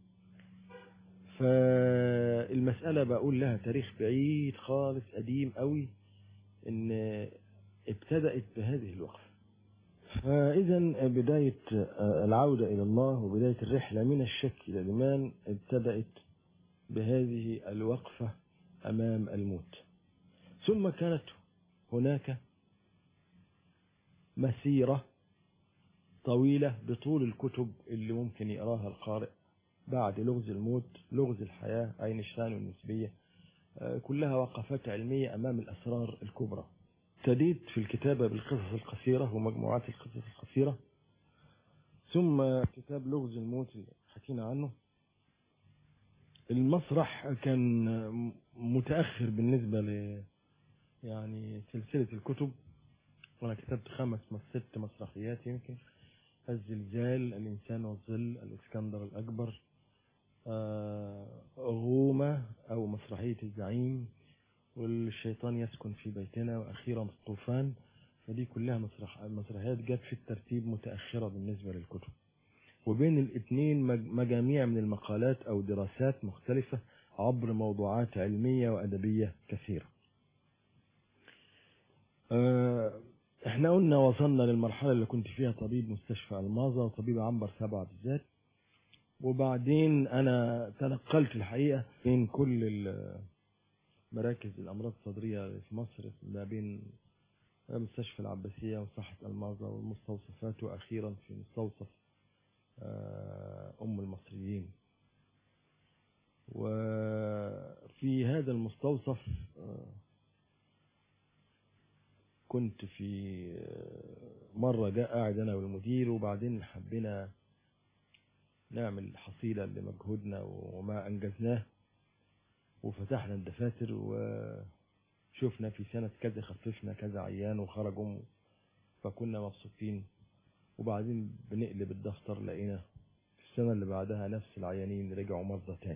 فالمسألة بقول لها تاريخ بعيد خالص قديم قوي إن ابتدأت بهذه الوقفة فإذا بداية العودة إلى الله وبداية الرحلة من الشك إلى الإيمان ابتدأت بهذه الوقفة أمام الموت ثم كانت هناك مسيرة طويلة بطول الكتب اللي ممكن يقراها القارئ بعد لغز الموت لغز الحياة أينشتاين والنسبية آه، كلها وقفات علمية أمام الأسرار الكبرى ابتديت في الكتابة بالقصص القصيرة ومجموعات القصص القصيرة ثم كتاب لغز الموت اللي حكينا عنه المسرح كان متأخر بالنسبة ل يعني سلسلة الكتب وأنا كتبت خمس ست مسرحيات يمكن الزلزال الإنسان والظل الإسكندر الأكبر آه، غومة أو مسرحية الزعيم والشيطان يسكن في بيتنا وأخيرا الطوفان فدي كلها مسرح مسرحيات جت في الترتيب متأخرة بالنسبة للكتب وبين الاثنين مج- مجاميع من المقالات أو دراسات مختلفة عبر موضوعات علمية وأدبية كثيرة آه، احنا قلنا وصلنا للمرحلة اللي كنت فيها طبيب مستشفى الماظة وطبيب عنبر سبعة بالذات وبعدين انا تنقلت الحقيقة بين كل ال- مراكز الامراض الصدرية في مصر ما بين مستشفى العباسية وصحة الماظة والمستوصفات واخيرا في مستوصف آه، ام المصريين وفي هذا المستوصف آه، كنت في آه، مرة جاء قاعد أنا والمدير وبعدين حبينا نعمل حصيلة لمجهودنا وما أنجزناه وفتحنا الدفاتر وشفنا في سنة كذا خففنا كذا عيان وخرجوا فكنا مبسوطين وبعدين بنقلب الدفتر لقينا في السنة اللي بعدها نفس العيانين رجعوا مرضى تاني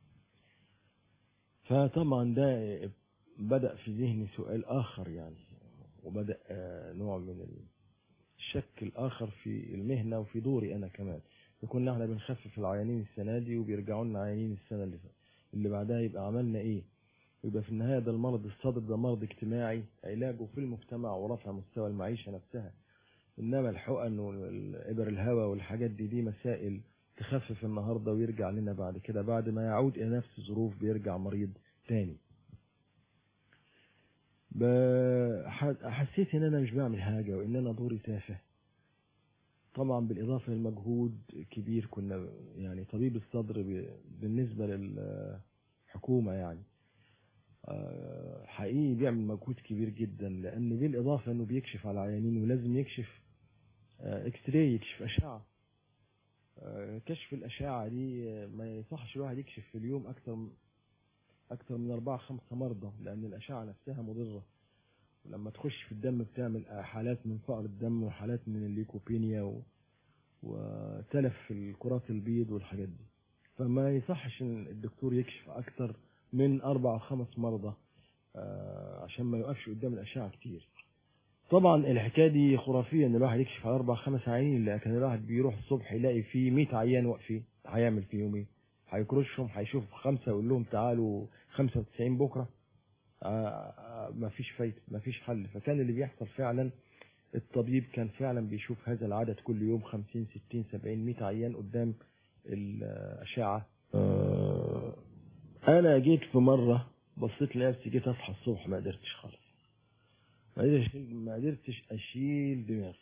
فطبعا ده بدأ في ذهني سؤال آخر يعني وبدأ آه، نوع من الشك الآخر في المهنة وفي دوري أنا كمان كنا احنا بنخفف العيانين السنة دي وبيرجعوا لنا عيانين السنة اللي اللي بعدها يبقى عملنا إيه؟ يبقى في النهاية ده المرض الصدر ده مرض اجتماعي علاجه في المجتمع ورفع مستوى المعيشة نفسها إنما الحقن والإبر الهواء والحاجات دي دي مسائل تخفف النهاردة ويرجع لنا بعد كده بعد ما يعود إلى نفس الظروف بيرجع مريض تاني ب- ح- حسيت ان انا مش بعمل حاجة وان انا دوري تافه طبعا بالاضافة للمجهود كبير كنا يعني طبيب الصدر ب- بالنسبة للحكومة يعني آه، حقيقي بيعمل مجهود كبير جدا لان بالاضافة انه بيكشف على العيانين ولازم يكشف آه، اكس راي يكشف اشعة آه، كشف الاشعة دي آه، ما يصحش الواحد يكشف في اليوم اكتر من اكتر من اربعة خمسة مرضى لان الاشعة نفسها مضرة ولما تخش في الدم بتعمل حالات من فقر الدم وحالات من الليكوبينيا و... وتلف في الكرات البيض والحاجات دي فما يصحش ان الدكتور يكشف اكتر من اربع او خمس مرضى آه، عشان ما يوقفش قدام الاشعه كتير طبعا الحكايه دي خرافيه ان الواحد يكشف على اربع خمس عيانين لكن الواحد بيروح الصبح يلاقي فيه 100 عيان واقفين هيعمل فيهم ايه؟ هيكرشهم هيشوف خمسة ويقول لهم تعالوا 95 بكرة ما فيش فايدة ما فيش حل فكان اللي بيحصل فعلا الطبيب كان فعلا بيشوف هذا العدد كل يوم 50 60 70 100 عيان قدام الأشعة آه، أنا جيت في مرة بصيت لنفسي جيت أصحى الصبح ما قدرتش خالص ما قدرتش ما قدرتش أشيل دماغي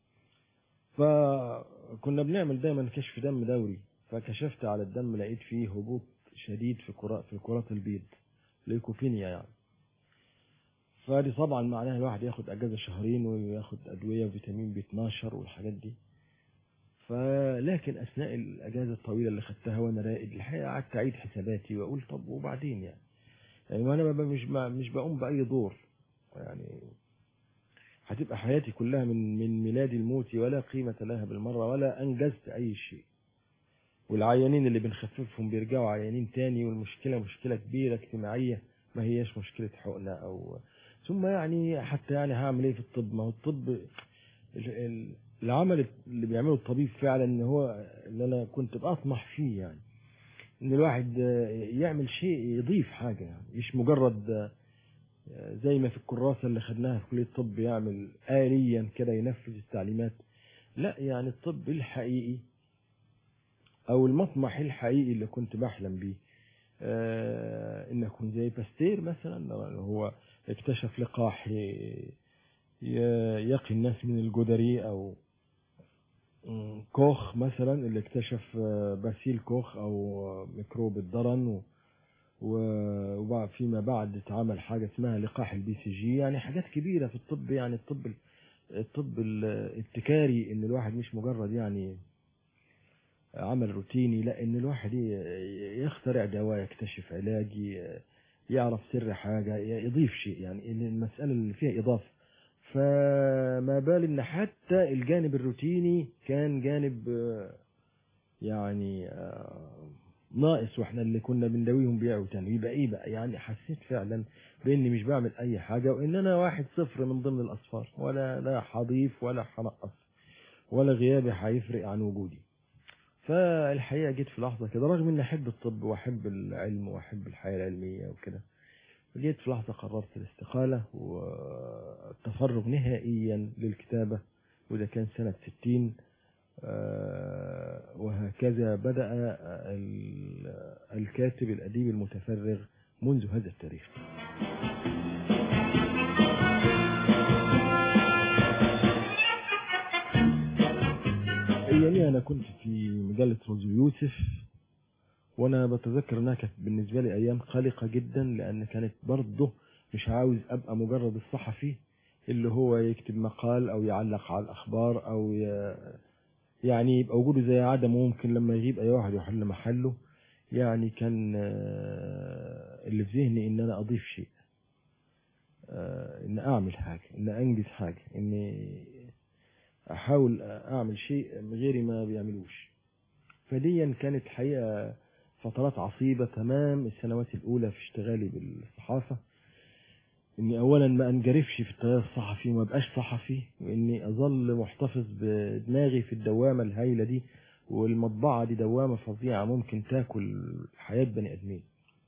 فكنا بنعمل دايما كشف دم دوري فكشفت على الدم لقيت فيه هبوط شديد في كرات في كرات البيض ليكوبينيا يعني فدي طبعا معناها الواحد ياخد اجازه شهرين وياخد ادويه وفيتامين بي 12 والحاجات دي فلكن اثناء الاجازه الطويله اللي خدتها وانا راقد الحقيقه قعدت اعيد حساباتي واقول طب وبعدين يعني يعني ما انا مش مش بقوم باي دور يعني هتبقى حياتي كلها من من ميلادي لموتي ولا قيمه لها بالمره ولا انجزت اي شيء والعيانين اللي بنخففهم بيرجعوا عيانين تاني والمشكله مشكله كبيره اجتماعيه ما هياش مشكله حقنه او ثم يعني حتى يعني هعمل ايه في الطب ما هو الطب العمل اللي بيعمله الطبيب فعلا ان هو اللي انا كنت بطمح فيه يعني ان الواحد يعمل شيء يضيف حاجه يعني مش مجرد زي ما في الكراسه اللي خدناها في كليه الطب يعمل آليا كده ينفذ التعليمات لا يعني الطب الحقيقي او المطمح الحقيقي اللي كنت بحلم بيه آه ان اكون زي باستير مثلا هو اكتشف لقاح يقي الناس من الجدري او كوخ مثلا اللي اكتشف باسيل كوخ او ميكروب الضرن وبعد فيما بعد اتعمل حاجه اسمها لقاح البي سي جي يعني حاجات كبيره في الطب يعني الطب الطب الابتكاري ان الواحد مش مجرد يعني عمل روتيني لا ان الواحد يخترع دواء يكتشف علاج يعرف سر حاجة يضيف شيء يعني المسألة اللي فيها إضافة فما بال ان حتى الجانب الروتيني كان جانب يعني ناقص واحنا اللي كنا بنداويهم بيعوا تاني يبقى ايه بقى يعني حسيت فعلا باني مش بعمل اي حاجة وان انا واحد صفر من ضمن الاصفار ولا لا هضيف ولا هنقص ولا غيابي هيفرق عن وجودي فالحقيقة جيت في لحظة كده رغم اني احب الطب واحب العلم واحب الحياة العلمية وكده جيت في لحظة قررت الاستقالة والتفرغ نهائيا للكتابة وده كان سنة ستين وهكذا بدأ الكاتب الأديب المتفرغ منذ هذا التاريخ ايامي انا كنت في مجله روزو يوسف وانا بتذكر انها كانت بالنسبه لي ايام قلقه جدا لان كانت برضه مش عاوز ابقى مجرد الصحفي اللي هو يكتب مقال او يعلق على الاخبار او ي... يعني يبقى وجوده زي عدم ممكن لما يغيب اي واحد يحل محله يعني كان اللي في ذهني ان انا اضيف شيء ان اعمل حاجه ان انجز حاجه اني احاول اعمل شيء غيري ما بيعملوش فديا كانت حقيقه فترات عصيبه تمام السنوات الاولى في اشتغالي بالصحافه اني اولا ما انجرفش في التيار الصحفي وما بقاش صحفي واني اظل محتفظ بدماغي في الدوامه الهايله دي والمطبعه دي دوامه فظيعه ممكن تاكل حياه بني ادمين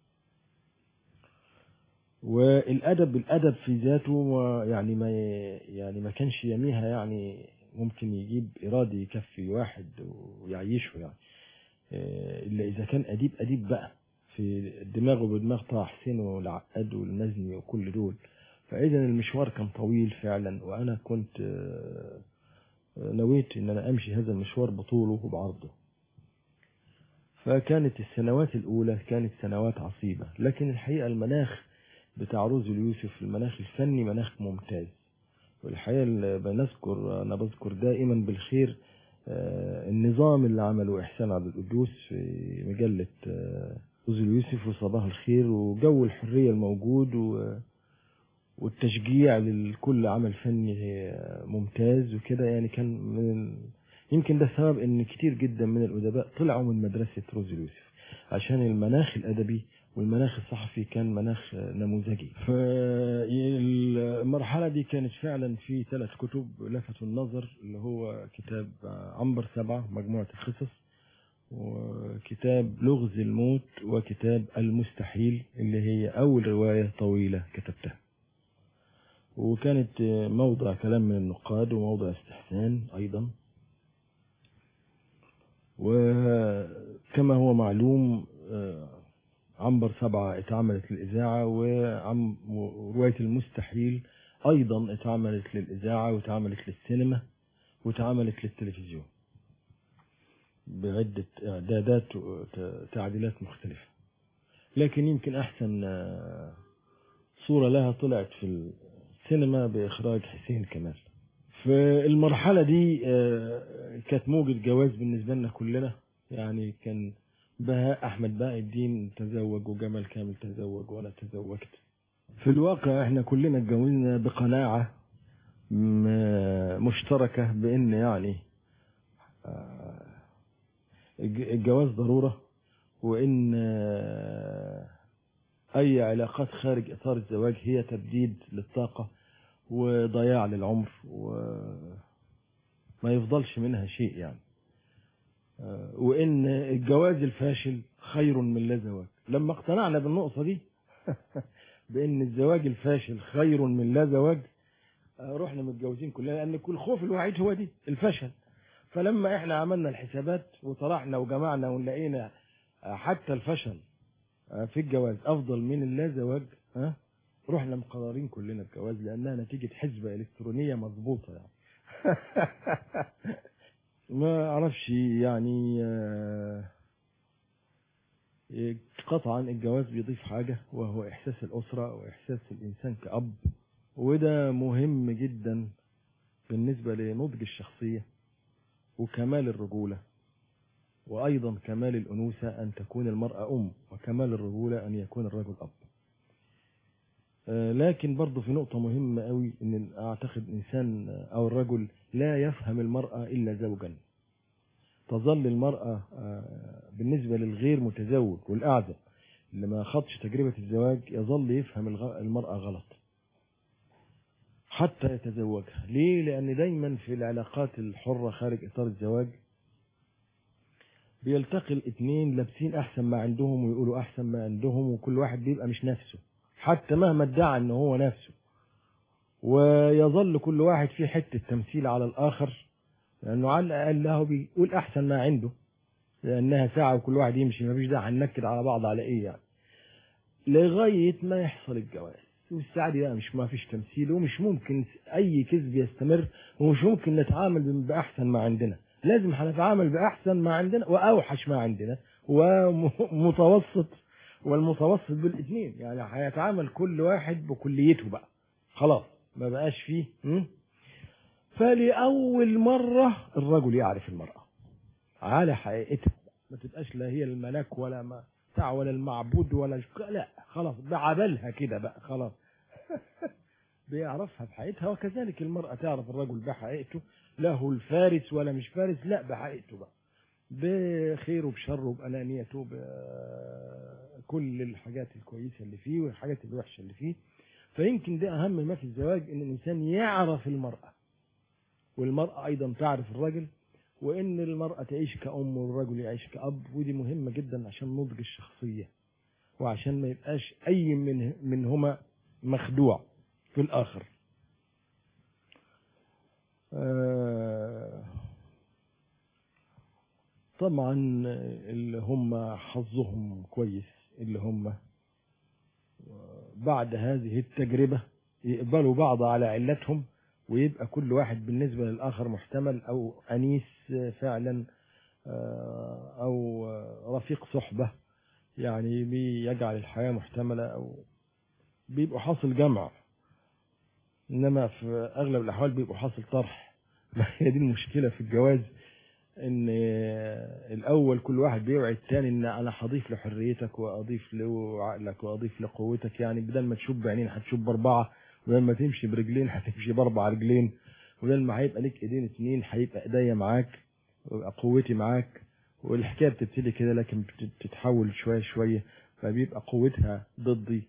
والادب الادب في ذاته يعني ما يعني ما كانش يميها يعني ممكن يجيب إرادي يكفي واحد ويعيشه يعني إلا إذا كان أديب أديب بقى في دماغه بدماغ طه حسين والعقاد والمزني وكل دول فإذا المشوار كان طويل فعلا وأنا كنت نويت إن أنا أمشي هذا المشوار بطوله وبعرضه فكانت السنوات الأولى كانت سنوات عصيبة لكن الحقيقة المناخ بتاع روز اليوسف المناخ الفني مناخ ممتاز والحقيقة اللي بنذكر أنا بذكر دائما بالخير النظام اللي عمله إحسان عبد القدوس في مجلة روز اليوسف وصباح الخير وجو الحرية الموجود والتشجيع لكل عمل فني ممتاز وكده يعني كان من يمكن ده السبب ان كتير جدا من الادباء طلعوا من مدرسة روز اليوسف عشان المناخ الادبي والمناخ الصحفي كان مناخ نموذجي فالمرحلة دي كانت فعلا في ثلاث كتب لفتوا النظر اللي هو كتاب عنبر سبعة مجموعة القصص وكتاب لغز الموت وكتاب المستحيل اللي هي أول رواية طويلة كتبتها وكانت موضع كلام من النقاد وموضع استحسان أيضا وكما هو معلوم آه، عنبر سبعة اتعملت للإذاعة وعم ورواية المستحيل أيضا اتعملت للإذاعة واتعملت للسينما واتعملت للتلفزيون بعدة إعدادات وتعديلات مختلفة لكن يمكن أحسن آه، صورة لها طلعت في السينما بإخراج حسين كمال في المرحلة دي آه، كانت موجة جواز بالنسبة لنا كلنا يعني كان بهاء أحمد باقي الدين تزوج وجمال كامل تزوج وأنا تزوجت في الواقع احنا كلنا اتجوزنا بقناعة م- مشتركة بأن يعني آه، الج- الجواز ضرورة وإن آه، أي علاقات خارج إطار الزواج هي تبديد للطاقة وضياع للعمر وما يفضلش منها شيء يعني آه، وإن الجواز الفاشل خير من لا زواج لما اقتنعنا بالنقطة دي بأن الزواج الفاشل خير من لا زواج آه، رحنا متجوزين كلنا لأن كل خوف الوحيد هو دي الفشل فلما احنا عملنا الحسابات وطرحنا وجمعنا ولقينا آه، حتى الفشل آه، في الجواز أفضل من اللا زواج ها رحنا مقررين كلنا الجواز لأنها نتيجة حسبة إلكترونية مضبوطة يعني ما أعرفش يعني آه، قطعا الجواز بيضيف حاجة وهو إحساس الأسرة وإحساس الإنسان كأب وده مهم جدا بالنسبة لنضج الشخصية وكمال الرجولة وأيضا كمال الأنوثة أن تكون المرأة أم وكمال الرجولة أن يكون الرجل أب آه، لكن برضه في نقطة مهمة قوي إن أعتقد إنسان أو الرجل لا يفهم المرأة إلا زوجا تظل المرأة آه، بالنسبة للغير متزوج والأعزب اللي ما خدش تجربة الزواج يظل يفهم الغ- المرأة غلط حتى يتزوجها ليه لأن دايما في العلاقات الحرة خارج إطار الزواج بيلتقي الاثنين لابسين أحسن ما عندهم ويقولوا أحسن ما عندهم وكل واحد بيبقى مش نفسه حتى مهما ادعى ان هو نفسه ويظل كل واحد في حتة تمثيل على الآخر لأنه على الأقل له بيقول أحسن ما عنده لأنها ساعة وكل واحد يمشي مفيش داعي هننكد على بعض على إيه يعني لغاية ما يحصل الجواز والساعة دي بقى مش ما فيش تمثيل ومش ممكن أي كذب يستمر ومش ممكن نتعامل بأحسن ما عندنا لازم هنتعامل بأحسن ما عندنا وأوحش ما عندنا ومتوسط والمتوسط بالاثنين يعني هيتعامل كل واحد بكليته بقى خلاص ما بقاش فيه م? فلأول مرة الرجل يعرف المرأة على حقيقتها ما تبقاش لا هي الملاك ولا ما بتاع ولا المعبود ولا الك- لا خلاص بعبلها كده بقى خلاص بيعرفها بحقيقتها وكذلك المرأة تعرف الرجل بحقيقته له الفارس ولا مش فارس لا بحقيقته بقى بخيره بشره بأنانيته بكل الحاجات الكويسة اللي فيه والحاجات الوحشة اللي فيه فيمكن ده أهم ما في الزواج إن الإنسان يعرف المرأة والمرأة أيضا تعرف الرجل وإن المرأة تعيش كأم والرجل يعيش كأب ودي مهمة جدا عشان نضج الشخصية وعشان ما يبقاش أي من منهما مخدوع في الآخر آه طبعا اللي هم حظهم كويس اللي هم بعد هذه التجربة يقبلوا بعض على علتهم ويبقى كل واحد بالنسبة للآخر محتمل أو أنيس فعلا آه، أو رفيق صحبة يعني بيجعل الحياة محتملة أو بيبقوا حاصل جمع إنما في أغلب الأحوال بيبقوا حاصل طرح هي دي المشكلة في الجواز ان الاول كل واحد بيوعي التاني ان انا هضيف لحريتك واضيف له عقلك واضيف لقوتك يعني بدل ما تشوف بعينين هتشوف باربعه بدل ما تمشي برجلين هتمشي باربع رجلين بدل ما هيبقى ليك ايدين اتنين هيبقى ايديا معاك ويبقى قوتي معاك والحكايه بتبتدي كده لكن بتتحول شويه شويه فبيبقى قوتها ضدي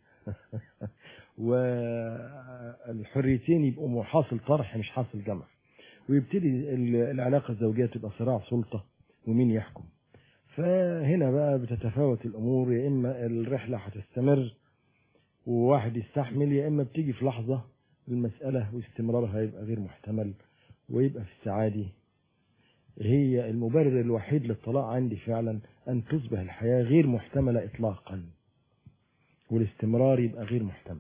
والحريتين يبقوا حاصل طرح مش حاصل جمع ويبتدي ال- العلاقة الزوجية تبقى صراع سلطة ومين يحكم فهنا بقى بتتفاوت الأمور يا إما الرحلة هتستمر وواحد يستحمل يا إما بتيجي في لحظة المسألة واستمرارها يبقى غير محتمل ويبقى في السعادة هي المبرر الوحيد للطلاق عندي فعلا أن تصبح الحياة غير محتملة إطلاقا والاستمرار يبقى غير محتمل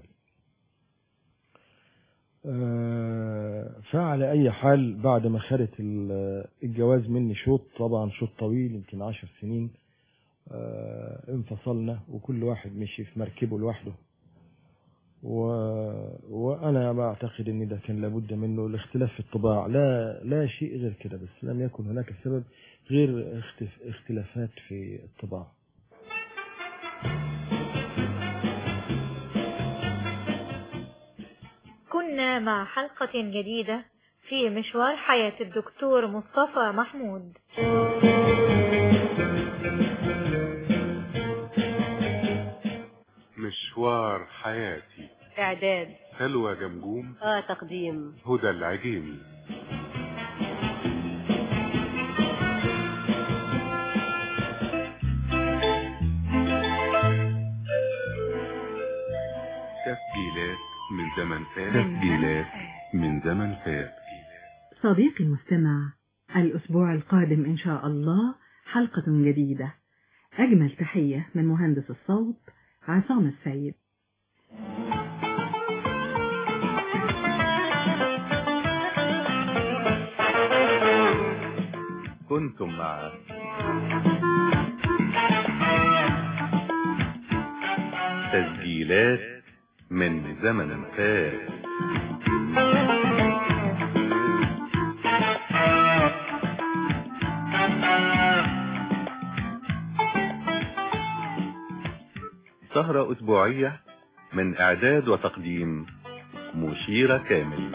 آه، فعلى أي حال بعد ما خدت ال- الجواز مني شوط طبعا شوط طويل يمكن عشر سنين آه، انفصلنا وكل واحد مشي في مركبه لوحده و... وأنا بعتقد أن ده كان لابد منه الاختلاف في الطباع لا لا شيء غير كده بس لم يكن هناك سبب غير اختف... اختلافات في الطباع كنا مع حلقة جديدة في مشوار حياة الدكتور مصطفى محمود مشوار حياتي إعداد سلوى جمجوم آه تقديم هدى العجيمي تسجيلات من زمن فات تسجيلات من زمن فات صديقي المستمع الأسبوع القادم إن شاء الله حلقة جديدة أجمل تحية من مهندس الصوت عصام السيد كنتم مع تسجيلات من زمن فات سهرة أسبوعية من إعداد وتقديم مشيرة كامل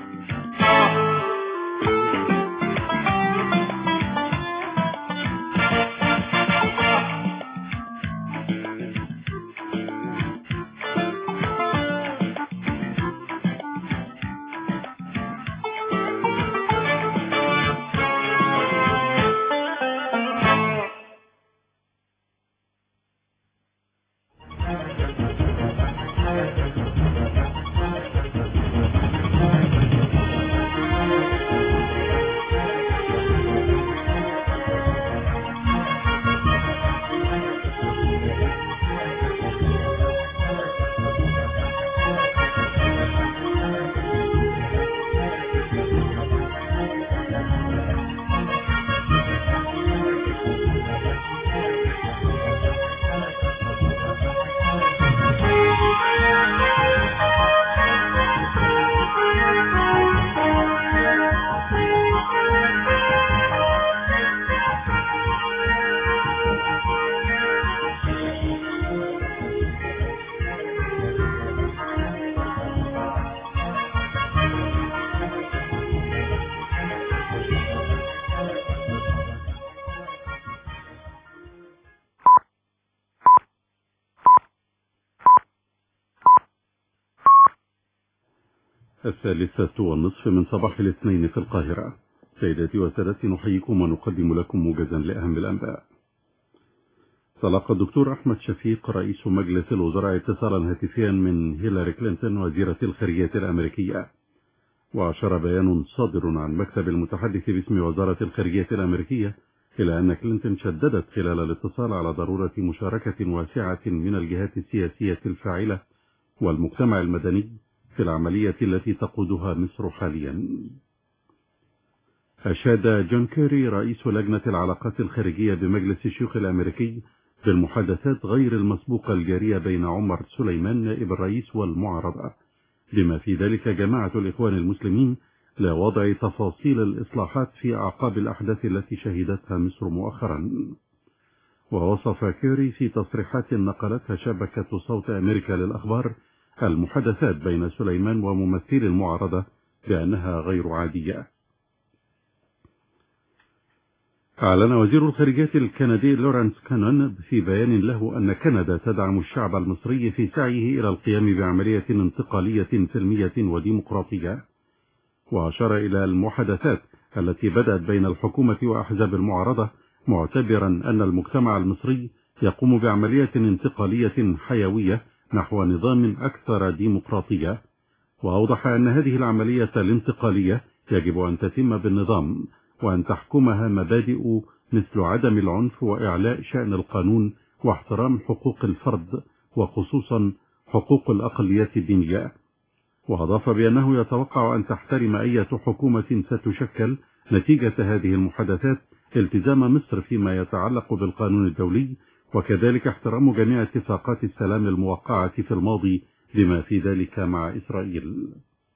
الثالثة والنصف من صباح الاثنين في القاهرة سيداتي وسادتي نحييكم ونقدم لكم موجزا لأهم الأنباء تلقى الدكتور أحمد شفيق رئيس مجلس الوزراء اتصالا هاتفيا من هيلاري كلينتون وزيرة الخارجية الأمريكية وأشار بيان صادر عن مكتب المتحدث باسم وزارة الخارجية الأمريكية إلى أن كلينتون شددت خلال الاتصال على ضرورة مشاركة واسعة من الجهات السياسية الفاعلة والمجتمع المدني في العملية التي تقودها مصر حاليا أشاد جون كيري رئيس لجنة العلاقات الخارجية بمجلس الشيوخ الأمريكي بالمحادثات غير المسبوقة الجارية بين عمر سليمان نائب الرئيس والمعارضة بما في ذلك جماعة الإخوان المسلمين لوضع تفاصيل الإصلاحات في أعقاب الأحداث التي شهدتها مصر مؤخرا ووصف كيري في تصريحات نقلتها شبكة صوت أمريكا للأخبار المحادثات بين سليمان وممثل المعارضة بأنها غير عادية أعلن وزير الخارجية الكندي لورانس كانون في بيان له أن كندا تدعم الشعب المصري في سعيه إلى القيام بعملية انتقالية سلمية وديمقراطية وأشار إلى المحادثات التي بدأت بين الحكومة وأحزاب المعارضة معتبرا أن المجتمع المصري يقوم بعملية انتقالية حيوية نحو نظام أكثر ديمقراطية وأوضح أن هذه العملية الانتقالية يجب أن تتم بالنظام وأن تحكمها مبادئ مثل عدم العنف وإعلاء شأن القانون واحترام حقوق الفرد وخصوصا حقوق الأقليات الدينية وأضاف بأنه يتوقع أن تحترم أي حكومة ستشكل نتيجة هذه المحادثات التزام مصر فيما يتعلق بالقانون الدولي وكذلك احترام جميع اتفاقات السلام الموقعة في الماضي بما في ذلك مع إسرائيل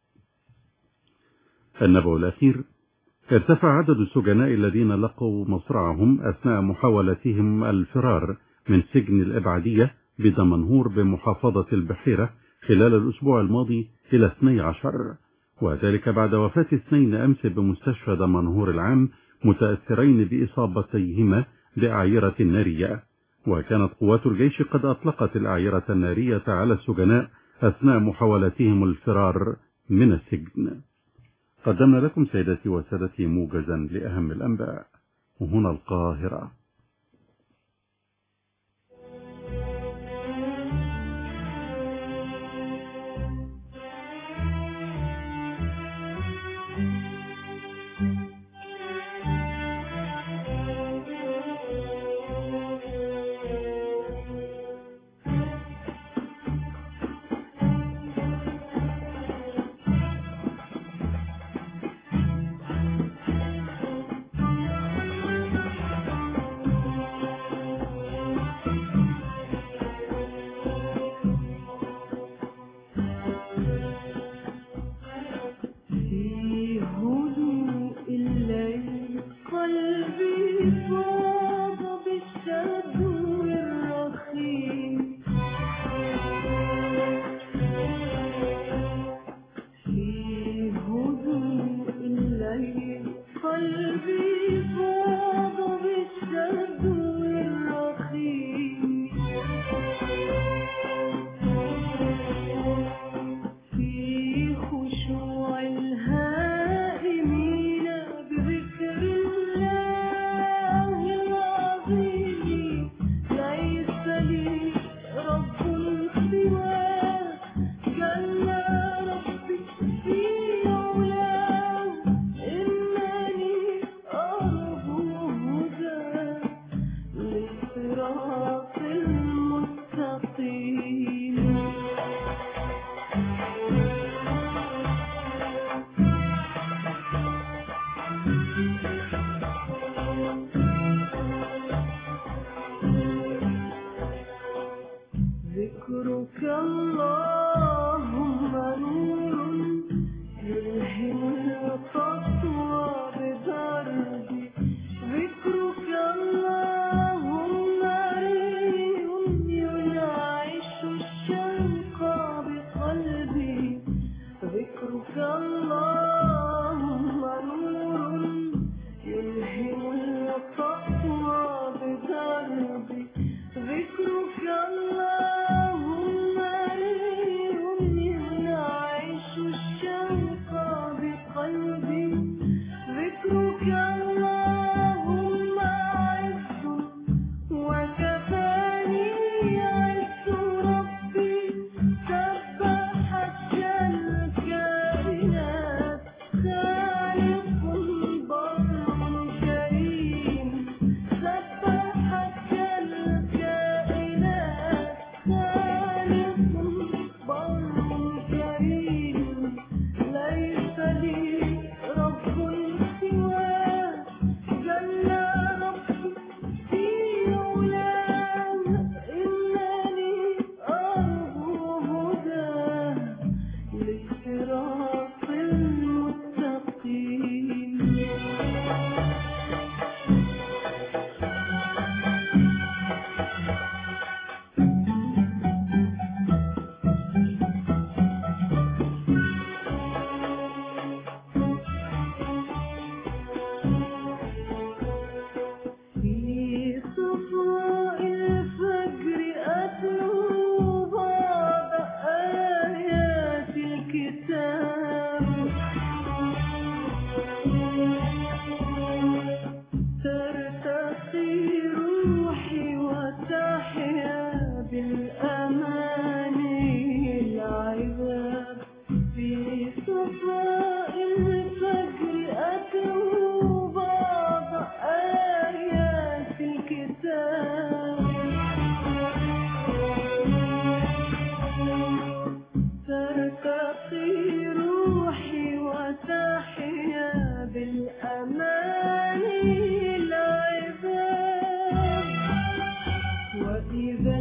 النبأ الأخير ارتفع عدد السجناء الذين لقوا مصرعهم أثناء محاولتهم الفرار من سجن الإبعادية بدمنهور بمحافظة البحيرة خلال الأسبوع الماضي إلى 12 وذلك بعد وفاة اثنين أمس بمستشفى دمنهور العام متأثرين بإصابتيهما بأعيرة نارية وكانت قوات الجيش قد أطلقت الأعيرة النارية على السجناء أثناء محاولتهم الفرار من السجن قدمنا لكم سيداتي وسادتي موجزا لأهم الأنباء وهنا القاهرة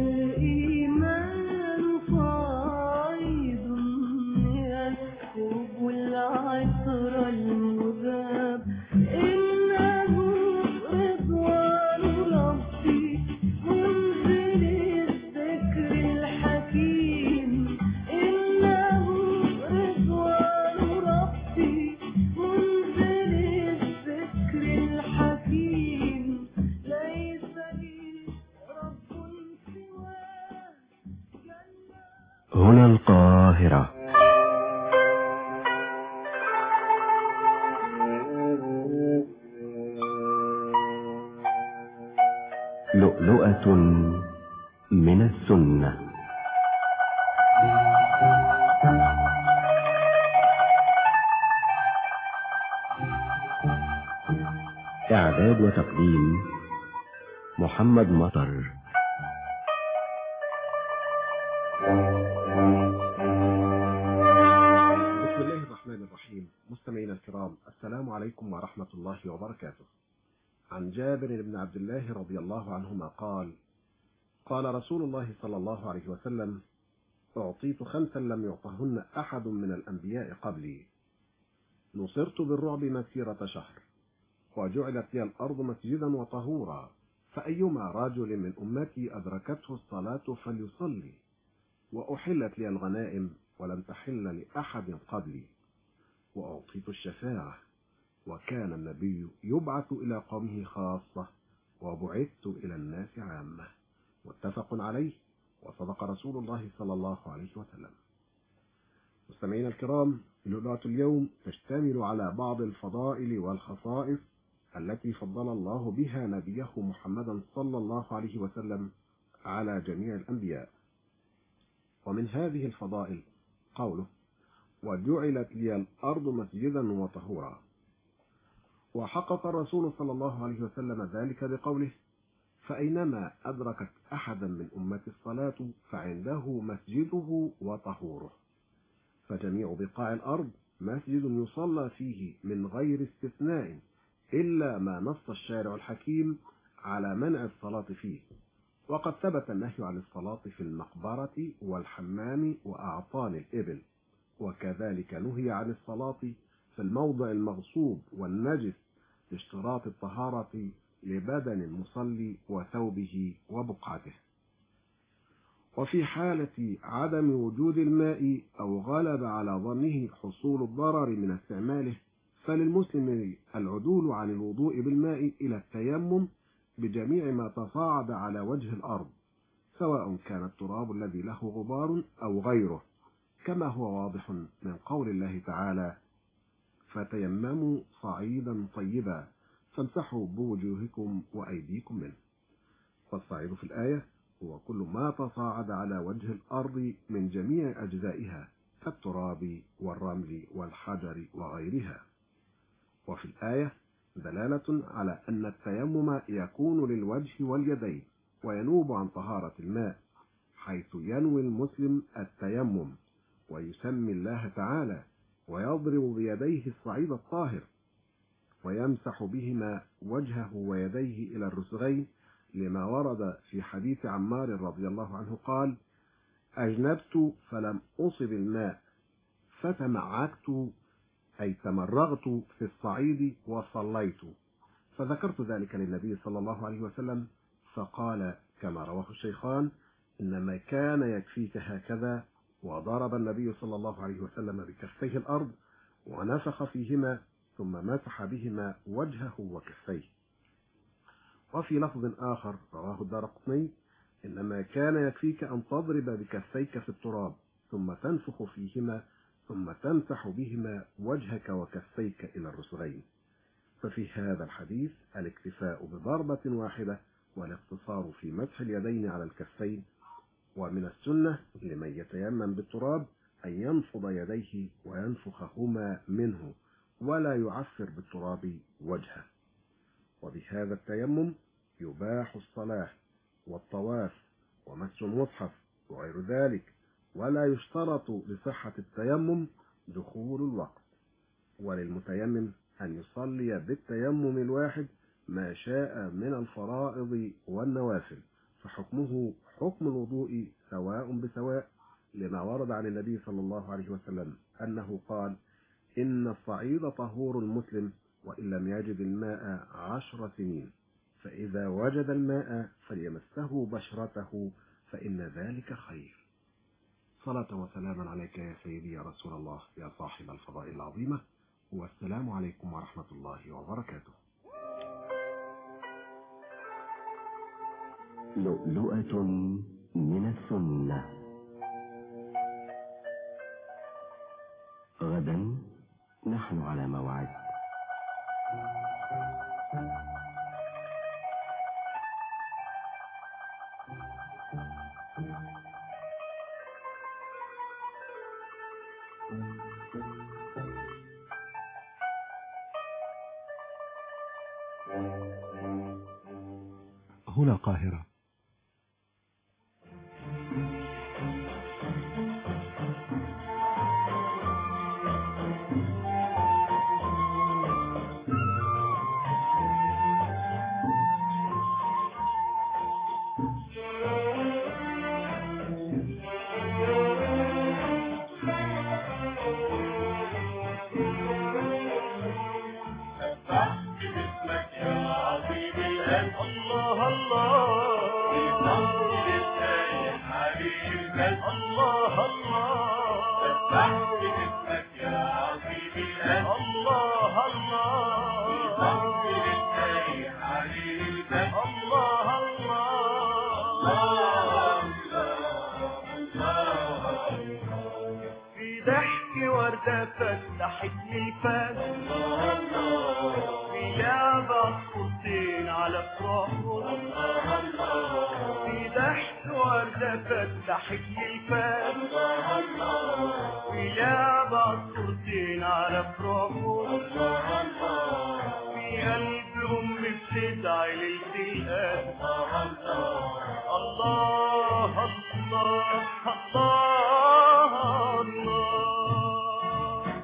الإيمان صعيد يسكب العطر المذاب إنه رضوان ربي منزل الذكر الحكيم إنه رضوان ربي منزل الذكر الحكيم ليس لي رب سواه هنا القاهرة لؤلؤة من السنة إعداد وتقديم محمد مطر بسم الله الرحمن الرحيم مستمعينا الكرام السلام عليكم ورحمة الله وبركاته عن جابر بن عبد الله رضي الله عنهما قال قال رسول الله صلى الله عليه وسلم أعطيت خمسا لم يعطهن أحد من الأنبياء قبلي نصرت بالرعب مسيرة شهر وجعلت لي الأرض مسجدا وطهورا فأيما رجل من أمتي أدركته الصلاة فليصلي وأحلت لي الغنائم ولم تحل لأحد قبلي وأعطيت الشفاعة وكان النبي يبعث إلى قومه خاصة وبعثت إلى الناس عامة متفق عليه وصدق رسول الله صلى الله عليه وسلم مستمعينا الكرام لؤلؤة اليوم تشتمل على بعض الفضائل والخصائص التي فضل الله بها نبيه محمدا صلى الله عليه وسلم على جميع الأنبياء ومن هذه الفضائل قوله وجعلت لي الأرض مسجدا وطهورا وحقق الرسول صلى الله عليه وسلم ذلك بقوله فأينما أدركت أحدا من أمة الصلاة فعنده مسجده وطهوره فجميع بقاع الأرض مسجد يصلى فيه من غير استثناء إلا ما نص الشارع الحكيم على منع الصلاة فيه وقد ثبت النهي عن الصلاة في المقبرة والحمام وأعطان الإبل وكذلك نهي عن الصلاة في الموضع المغصوب والنجس لاشتراط الطهارة لبدن المصلي وثوبه وبقعته وفي حالة عدم وجود الماء أو غلب على ظنه حصول الضرر من استعماله فللمسلم العدول عن الوضوء بالماء إلى التيمم بجميع ما تصاعد على وجه الأرض سواء كان التراب الذي له غبار أو غيره كما هو واضح من قول الله تعالى فتيمموا صعيدا طيبا فامسحوا بوجوهكم وأيديكم منه والصعيد في الآية هو كل ما تصاعد على وجه الأرض من جميع أجزائها كالتراب والرمل والحجر وغيرها وفي الآية دلالة على أن التيمم يكون للوجه واليدين وينوب عن طهارة الماء حيث ينوي المسلم التيمم ويسمي الله تعالى ويضرب بيديه الصعيد الطاهر ويمسح بهما وجهه ويديه إلى الرسغين لما ورد في حديث عمار رضي الله عنه قال أجنبت فلم أصب الماء فتمعكت أي تمرغت في الصعيد وصليت فذكرت ذلك للنبي صلى الله عليه وسلم فقال كما رواه الشيخان إنما كان يكفيك هكذا وضرب النبي صلى الله عليه وسلم بكفيه الأرض ونفخ فيهما ثم مسح بهما وجهه وكفيه وفي لفظ آخر رواه الدار قطني إنما كان يكفيك أن تضرب بكفيك في التراب ثم تنفخ فيهما ثم تمسح بهما وجهك وكفيك إلى الرسغين ففي هذا الحديث الاكتفاء بضربة واحدة والاقتصار في مسح اليدين على الكفين ومن السنة لمن يتيمم بالتراب أن ينفض يديه وينفخهما منه ولا يعفر بالتراب وجهه وبهذا التيمم يباح الصلاة والطواف ومس المصحف وغير ذلك ولا يشترط لصحة التيمم دخول الوقت وللمتيمم أن يصلي بالتيمم الواحد ما شاء من الفرائض والنوافل فحكمه حكم الوضوء سواء بسواء لما ورد عن النبي صلى الله عليه وسلم أنه قال إن الصعيد طهور المسلم وإن لم يجد الماء عشر سنين فإذا وجد الماء فليمسه بشرته فإن ذلك خير صلاة وسلاما عليك يا سيدي يا رسول الله يا صاحب الفضائل العظيمة والسلام عليكم ورحمة الله وبركاته لؤلؤة من السنة غدا نحن على موعد هنا القاهرة الله الله الله الله الله في ضحك وردة فتحت لي الفات في لعبة عصفورتين على فراقهم في ضحك وردة فتحت لي الفات في لعبة عصفورتين على فراقهم في قلب أم بتدعي ليلة القدر الله الله الله الله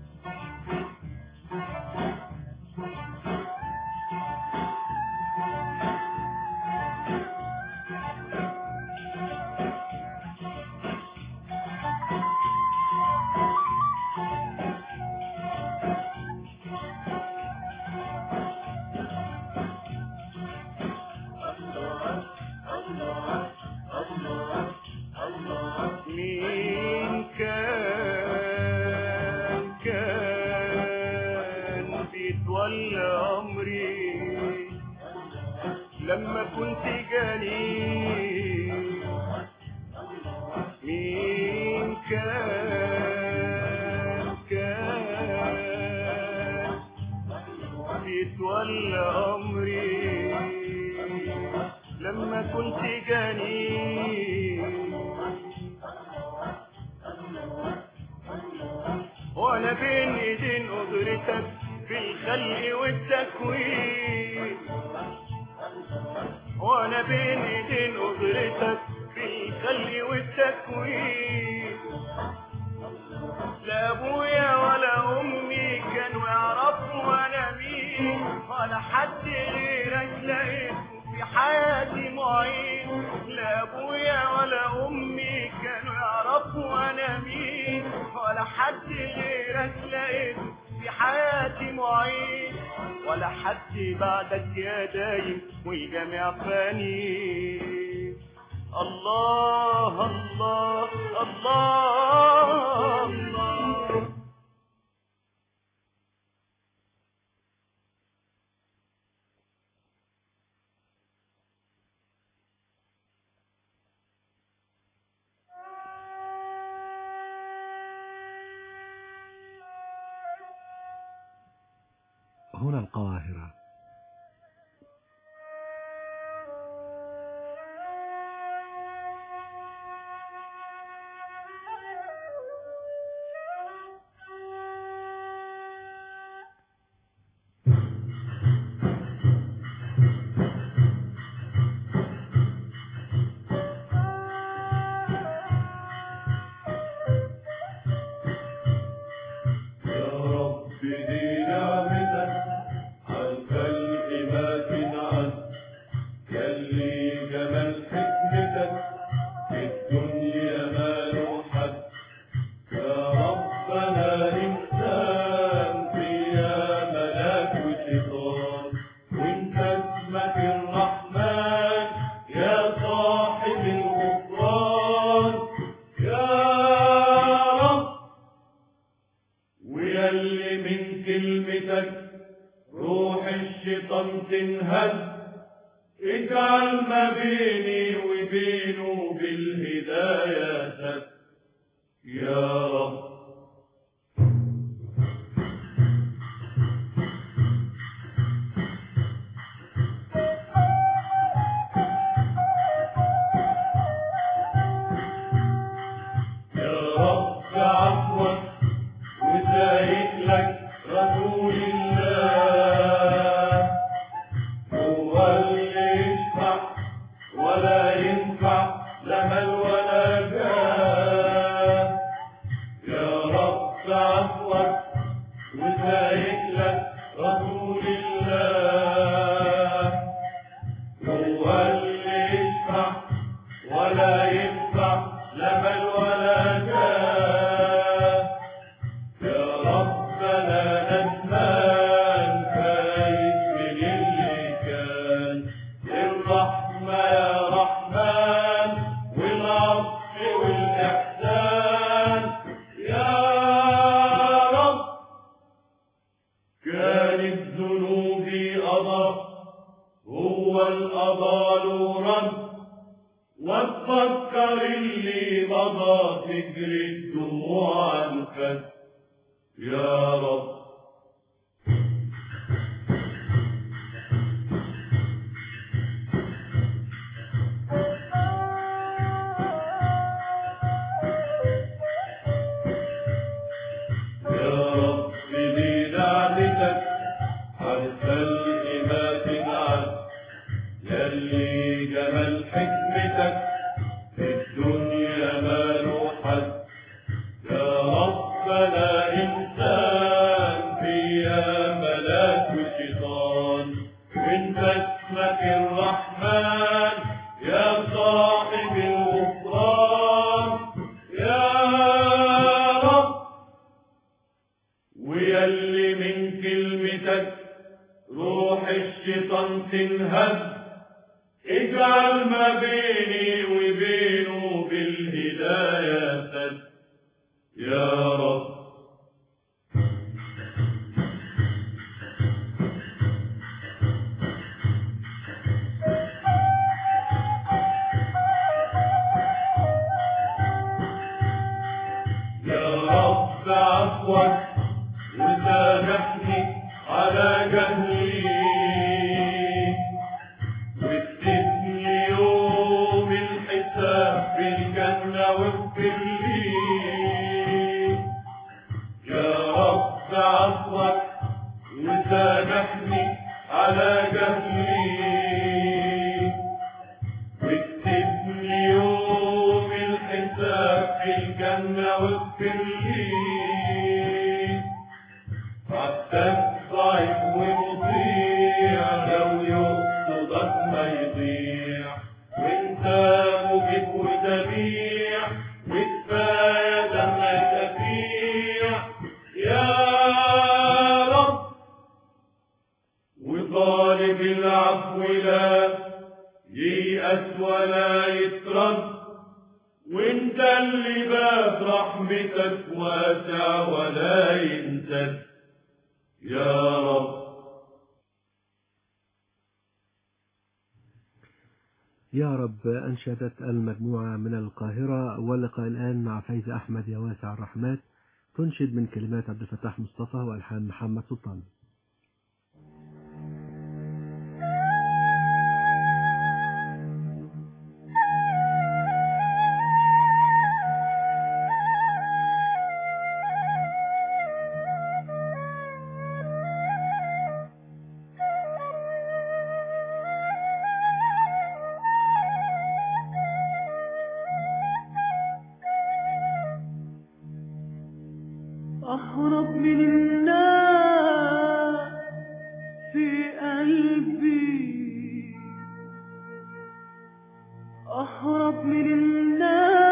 مين كان كان بيتولى أمري لما كنت جنين مين كان كان بيتولى أمري لما كنت جنين وانا بين ايدين قدرتك في الخلق والتكوين وانا بين ايدين قدرتك في الخلق والتكوين لا ابويا ولا امي كانوا يعرفوا انا مين ولا حد غيرك لقيته في حياتي معين لا ابويا ولا امي كانوا يعرفوا انا مين ولا حد غيرك لقيته في حياتي معين ولا حد بعدك يا دايم والجميع فاني الله الله الله الله هنا القاهرة يا رب دي نعمتك عن الدنيا ما له حد يا ربنا إنسان فيها ملاك وشيطان وانت اسمك الرحمن يا صاحب الغفران يا رب ويلي من كلمتك روح الشيطان تنهد اجعل ما بيني وبينه بالهداية سد يا رب يا رب عفوك وسايق لك رسول الله هو اللي يشفع ولا ينفع لا مال ولا جاه يا رب عفوك وسايق لك رسول الله هو اللي يشفع ولا ينفع لا مال ولا جاه يا ربنا ندمان فايت من اللي كان الرحمة يا رحمن والعطف والإحسان يا رب كانت ذنوبي قضى هو القضى له رد واتفكر اللي مضى تجري الدموع عن خد يا رب يا رب دي نعمتك هتخلي ما تنعد يلي جمال حكمتك في الدنيا ما له حد يا ربنا إنسان فيها ملاك وشيطان وانت اسمك الرحمن يا صاحب الغفران يا رب ويلي من كلمتك روح الشيطان تنهد اجعل ما بيني وبينه بالهداية سد يا رب يا رب عفوك وسامحني على جهلي واكتبني يوم الحساب بالجنة واغفر لي يا رب عفوك وسامحني على جهلي واكتبني يوم الحساب في الجنة واغفر لي عبدك ضعيف ومطيع لو يقصدك ما يضيع وانت مجيب وسميع وكفاية لما تفيع يا رب وطالب العفو لا ييأس ولا يترد وانت اللي باب رحمتك واسع ولا ينسد يا رب يا رب أنشدت المجموعة من القاهرة واللقاء الآن مع فايزة أحمد يا واسع الرحمات تنشد من كلمات عبد الفتاح مصطفى وألحان محمد سلطان أهرب من الناس في قلبي أهرب من الناس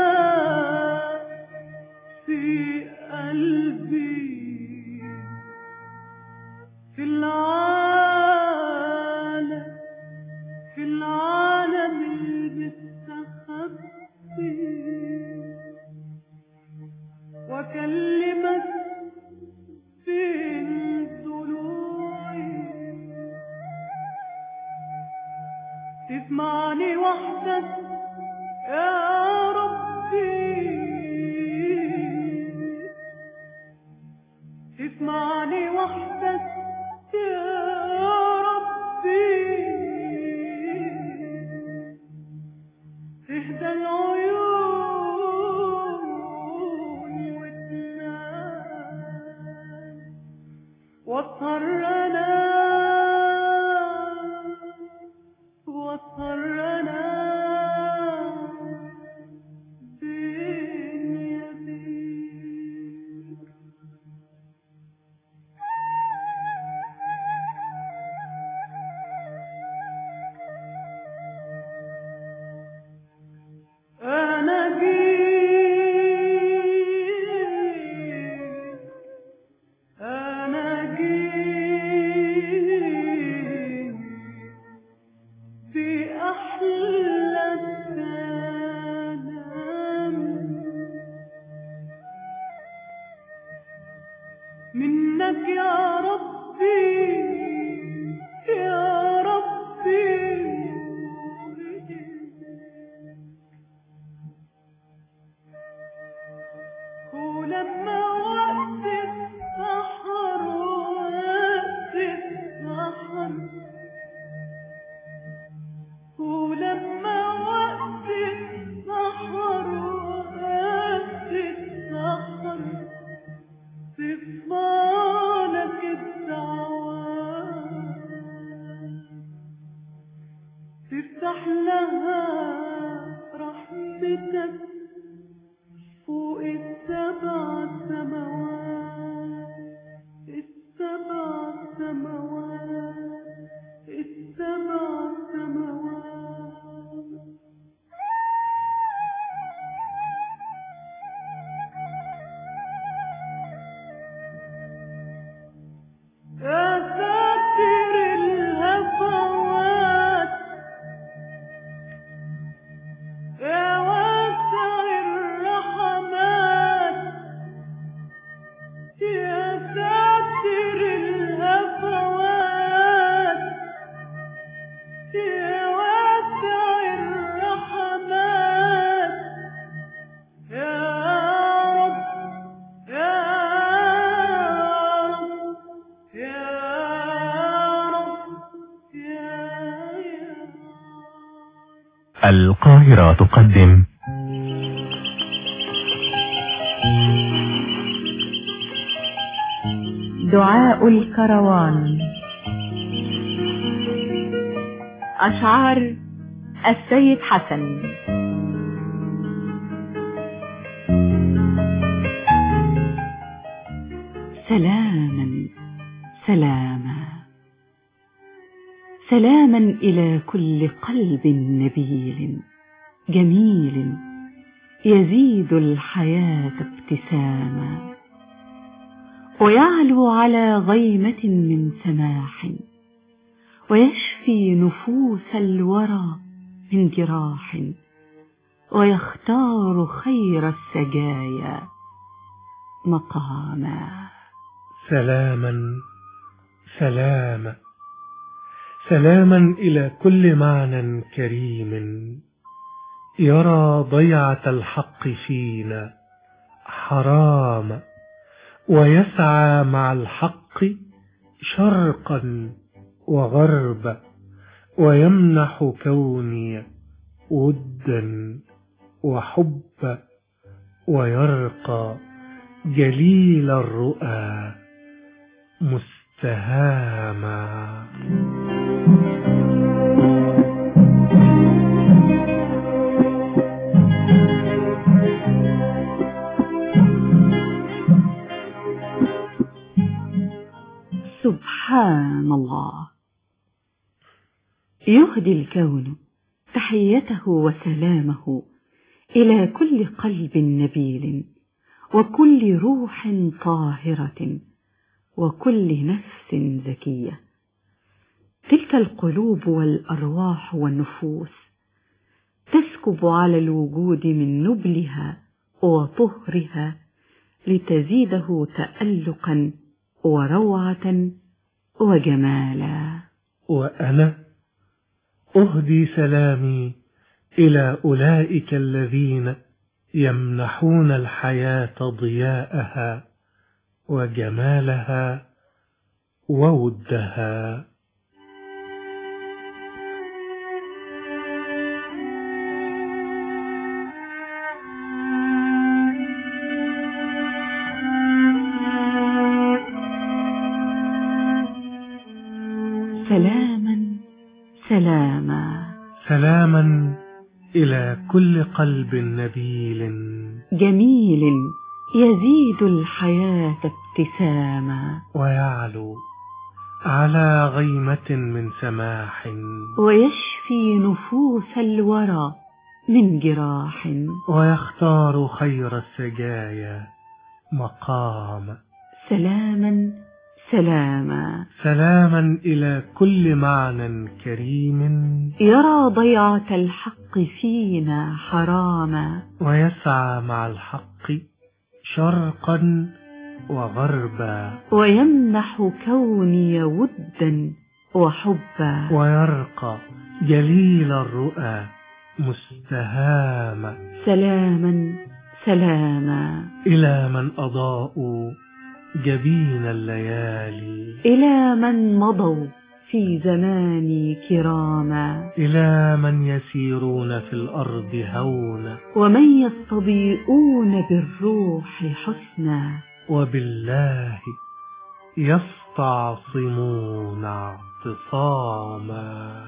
وصرنا وصرنا باليمين أنا جيت أنا جيت في أحلى السلام منك يا ربي يا ربي ولما وقت السحر وقت السحر ولما وقت السحر وقت السحر تفضلك الدعوات تفتح لها رحمتك فوق السبع سماوات السبع سماوات السبع سماوات يا ساتر الهفوات يا واسع الرحمات يا ساتر الهفوات يا واسع الرحمات يا رب يا رب يا رب يا القاهرة تقدم دعاء الكروان أشعار السيد حسن سلاما سلاما سلاما إلى كل قلب نبيل جميل يزيد الحياة ابتساما ويعلو على غيمة من سماح ويشفي نفوس الورى من جراح ويختار خير السجايا مقاما سلاما سلاما سلاما إلى كل معنى كريم يرى ضيعة الحق فينا حرام ويسعى مع الحق شرقا وغربا ويمنح كوني ودا وحبا ويرقى جليل الرؤى مستهاما سبحان الله يهدي الكون تحيته وسلامه إلى كل قلب نبيل وكل روح طاهرة وكل نفس زكية تلك القلوب والأرواح والنفوس تسكب على الوجود من نبلها وطهرها لتزيده تألقا وروعة وجمالا وأنا أهدي سلامي إلى أولئك الذين يمنحون الحياة ضياءها وجمالها وودها سلاما سلاما سلاما إلى كل قلب نبيل جميل يزيد الحياة ابتساما ويعلو على غيمة من سماح ويشفي نفوس الورى من جراح ويختار خير السجايا مقام سلاما سلاما سلاما إلى كل معنى كريم يرى ضيعة الحق فينا حراما ويسعى مع الحق شرقا وغربا ويمنح كوني ودا وحبا ويرقى جليل الرؤى مستهاما سلاما سلاما إلى من أضاءوا جبين الليالي إلى من مضوا في زماني كراما إلى من يسيرون في الأرض هونا ومن يستضيئون بالروح حسنا وبالله يستعصمون اعتصاما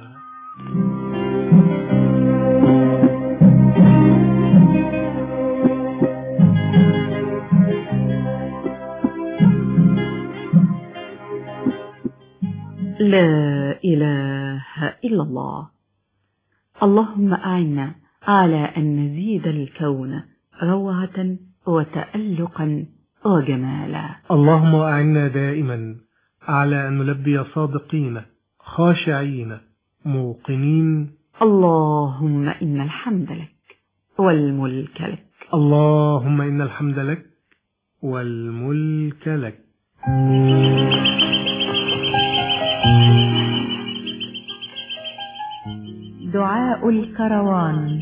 لا إله إلا الله اللهم أعنا على أن نزيد الكون روعة وتألقا وجمالا اللهم أعنا دائما على أن نلبي صادقين خاشعين موقنين اللهم إن الحمد لك والملك لك اللهم إن الحمد لك والملك لك دعاء الكروان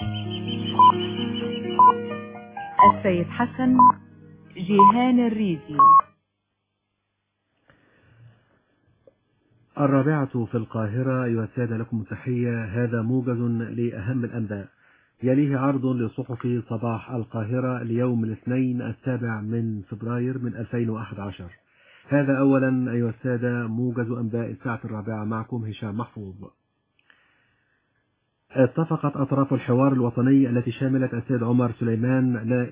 السيد حسن جيهان الريزي الرابعة في القاهرة أيها السادة لكم تحية هذا موجز لأهم الأنباء يليه عرض لصحف صباح القاهرة ليوم الاثنين السابع من فبراير من 2011 هذا أولا أيها السادة موجز أنباء الساعة الرابعة معكم هشام محفوظ اتفقت أطراف الحوار الوطني التي شملت السيد عمر سليمان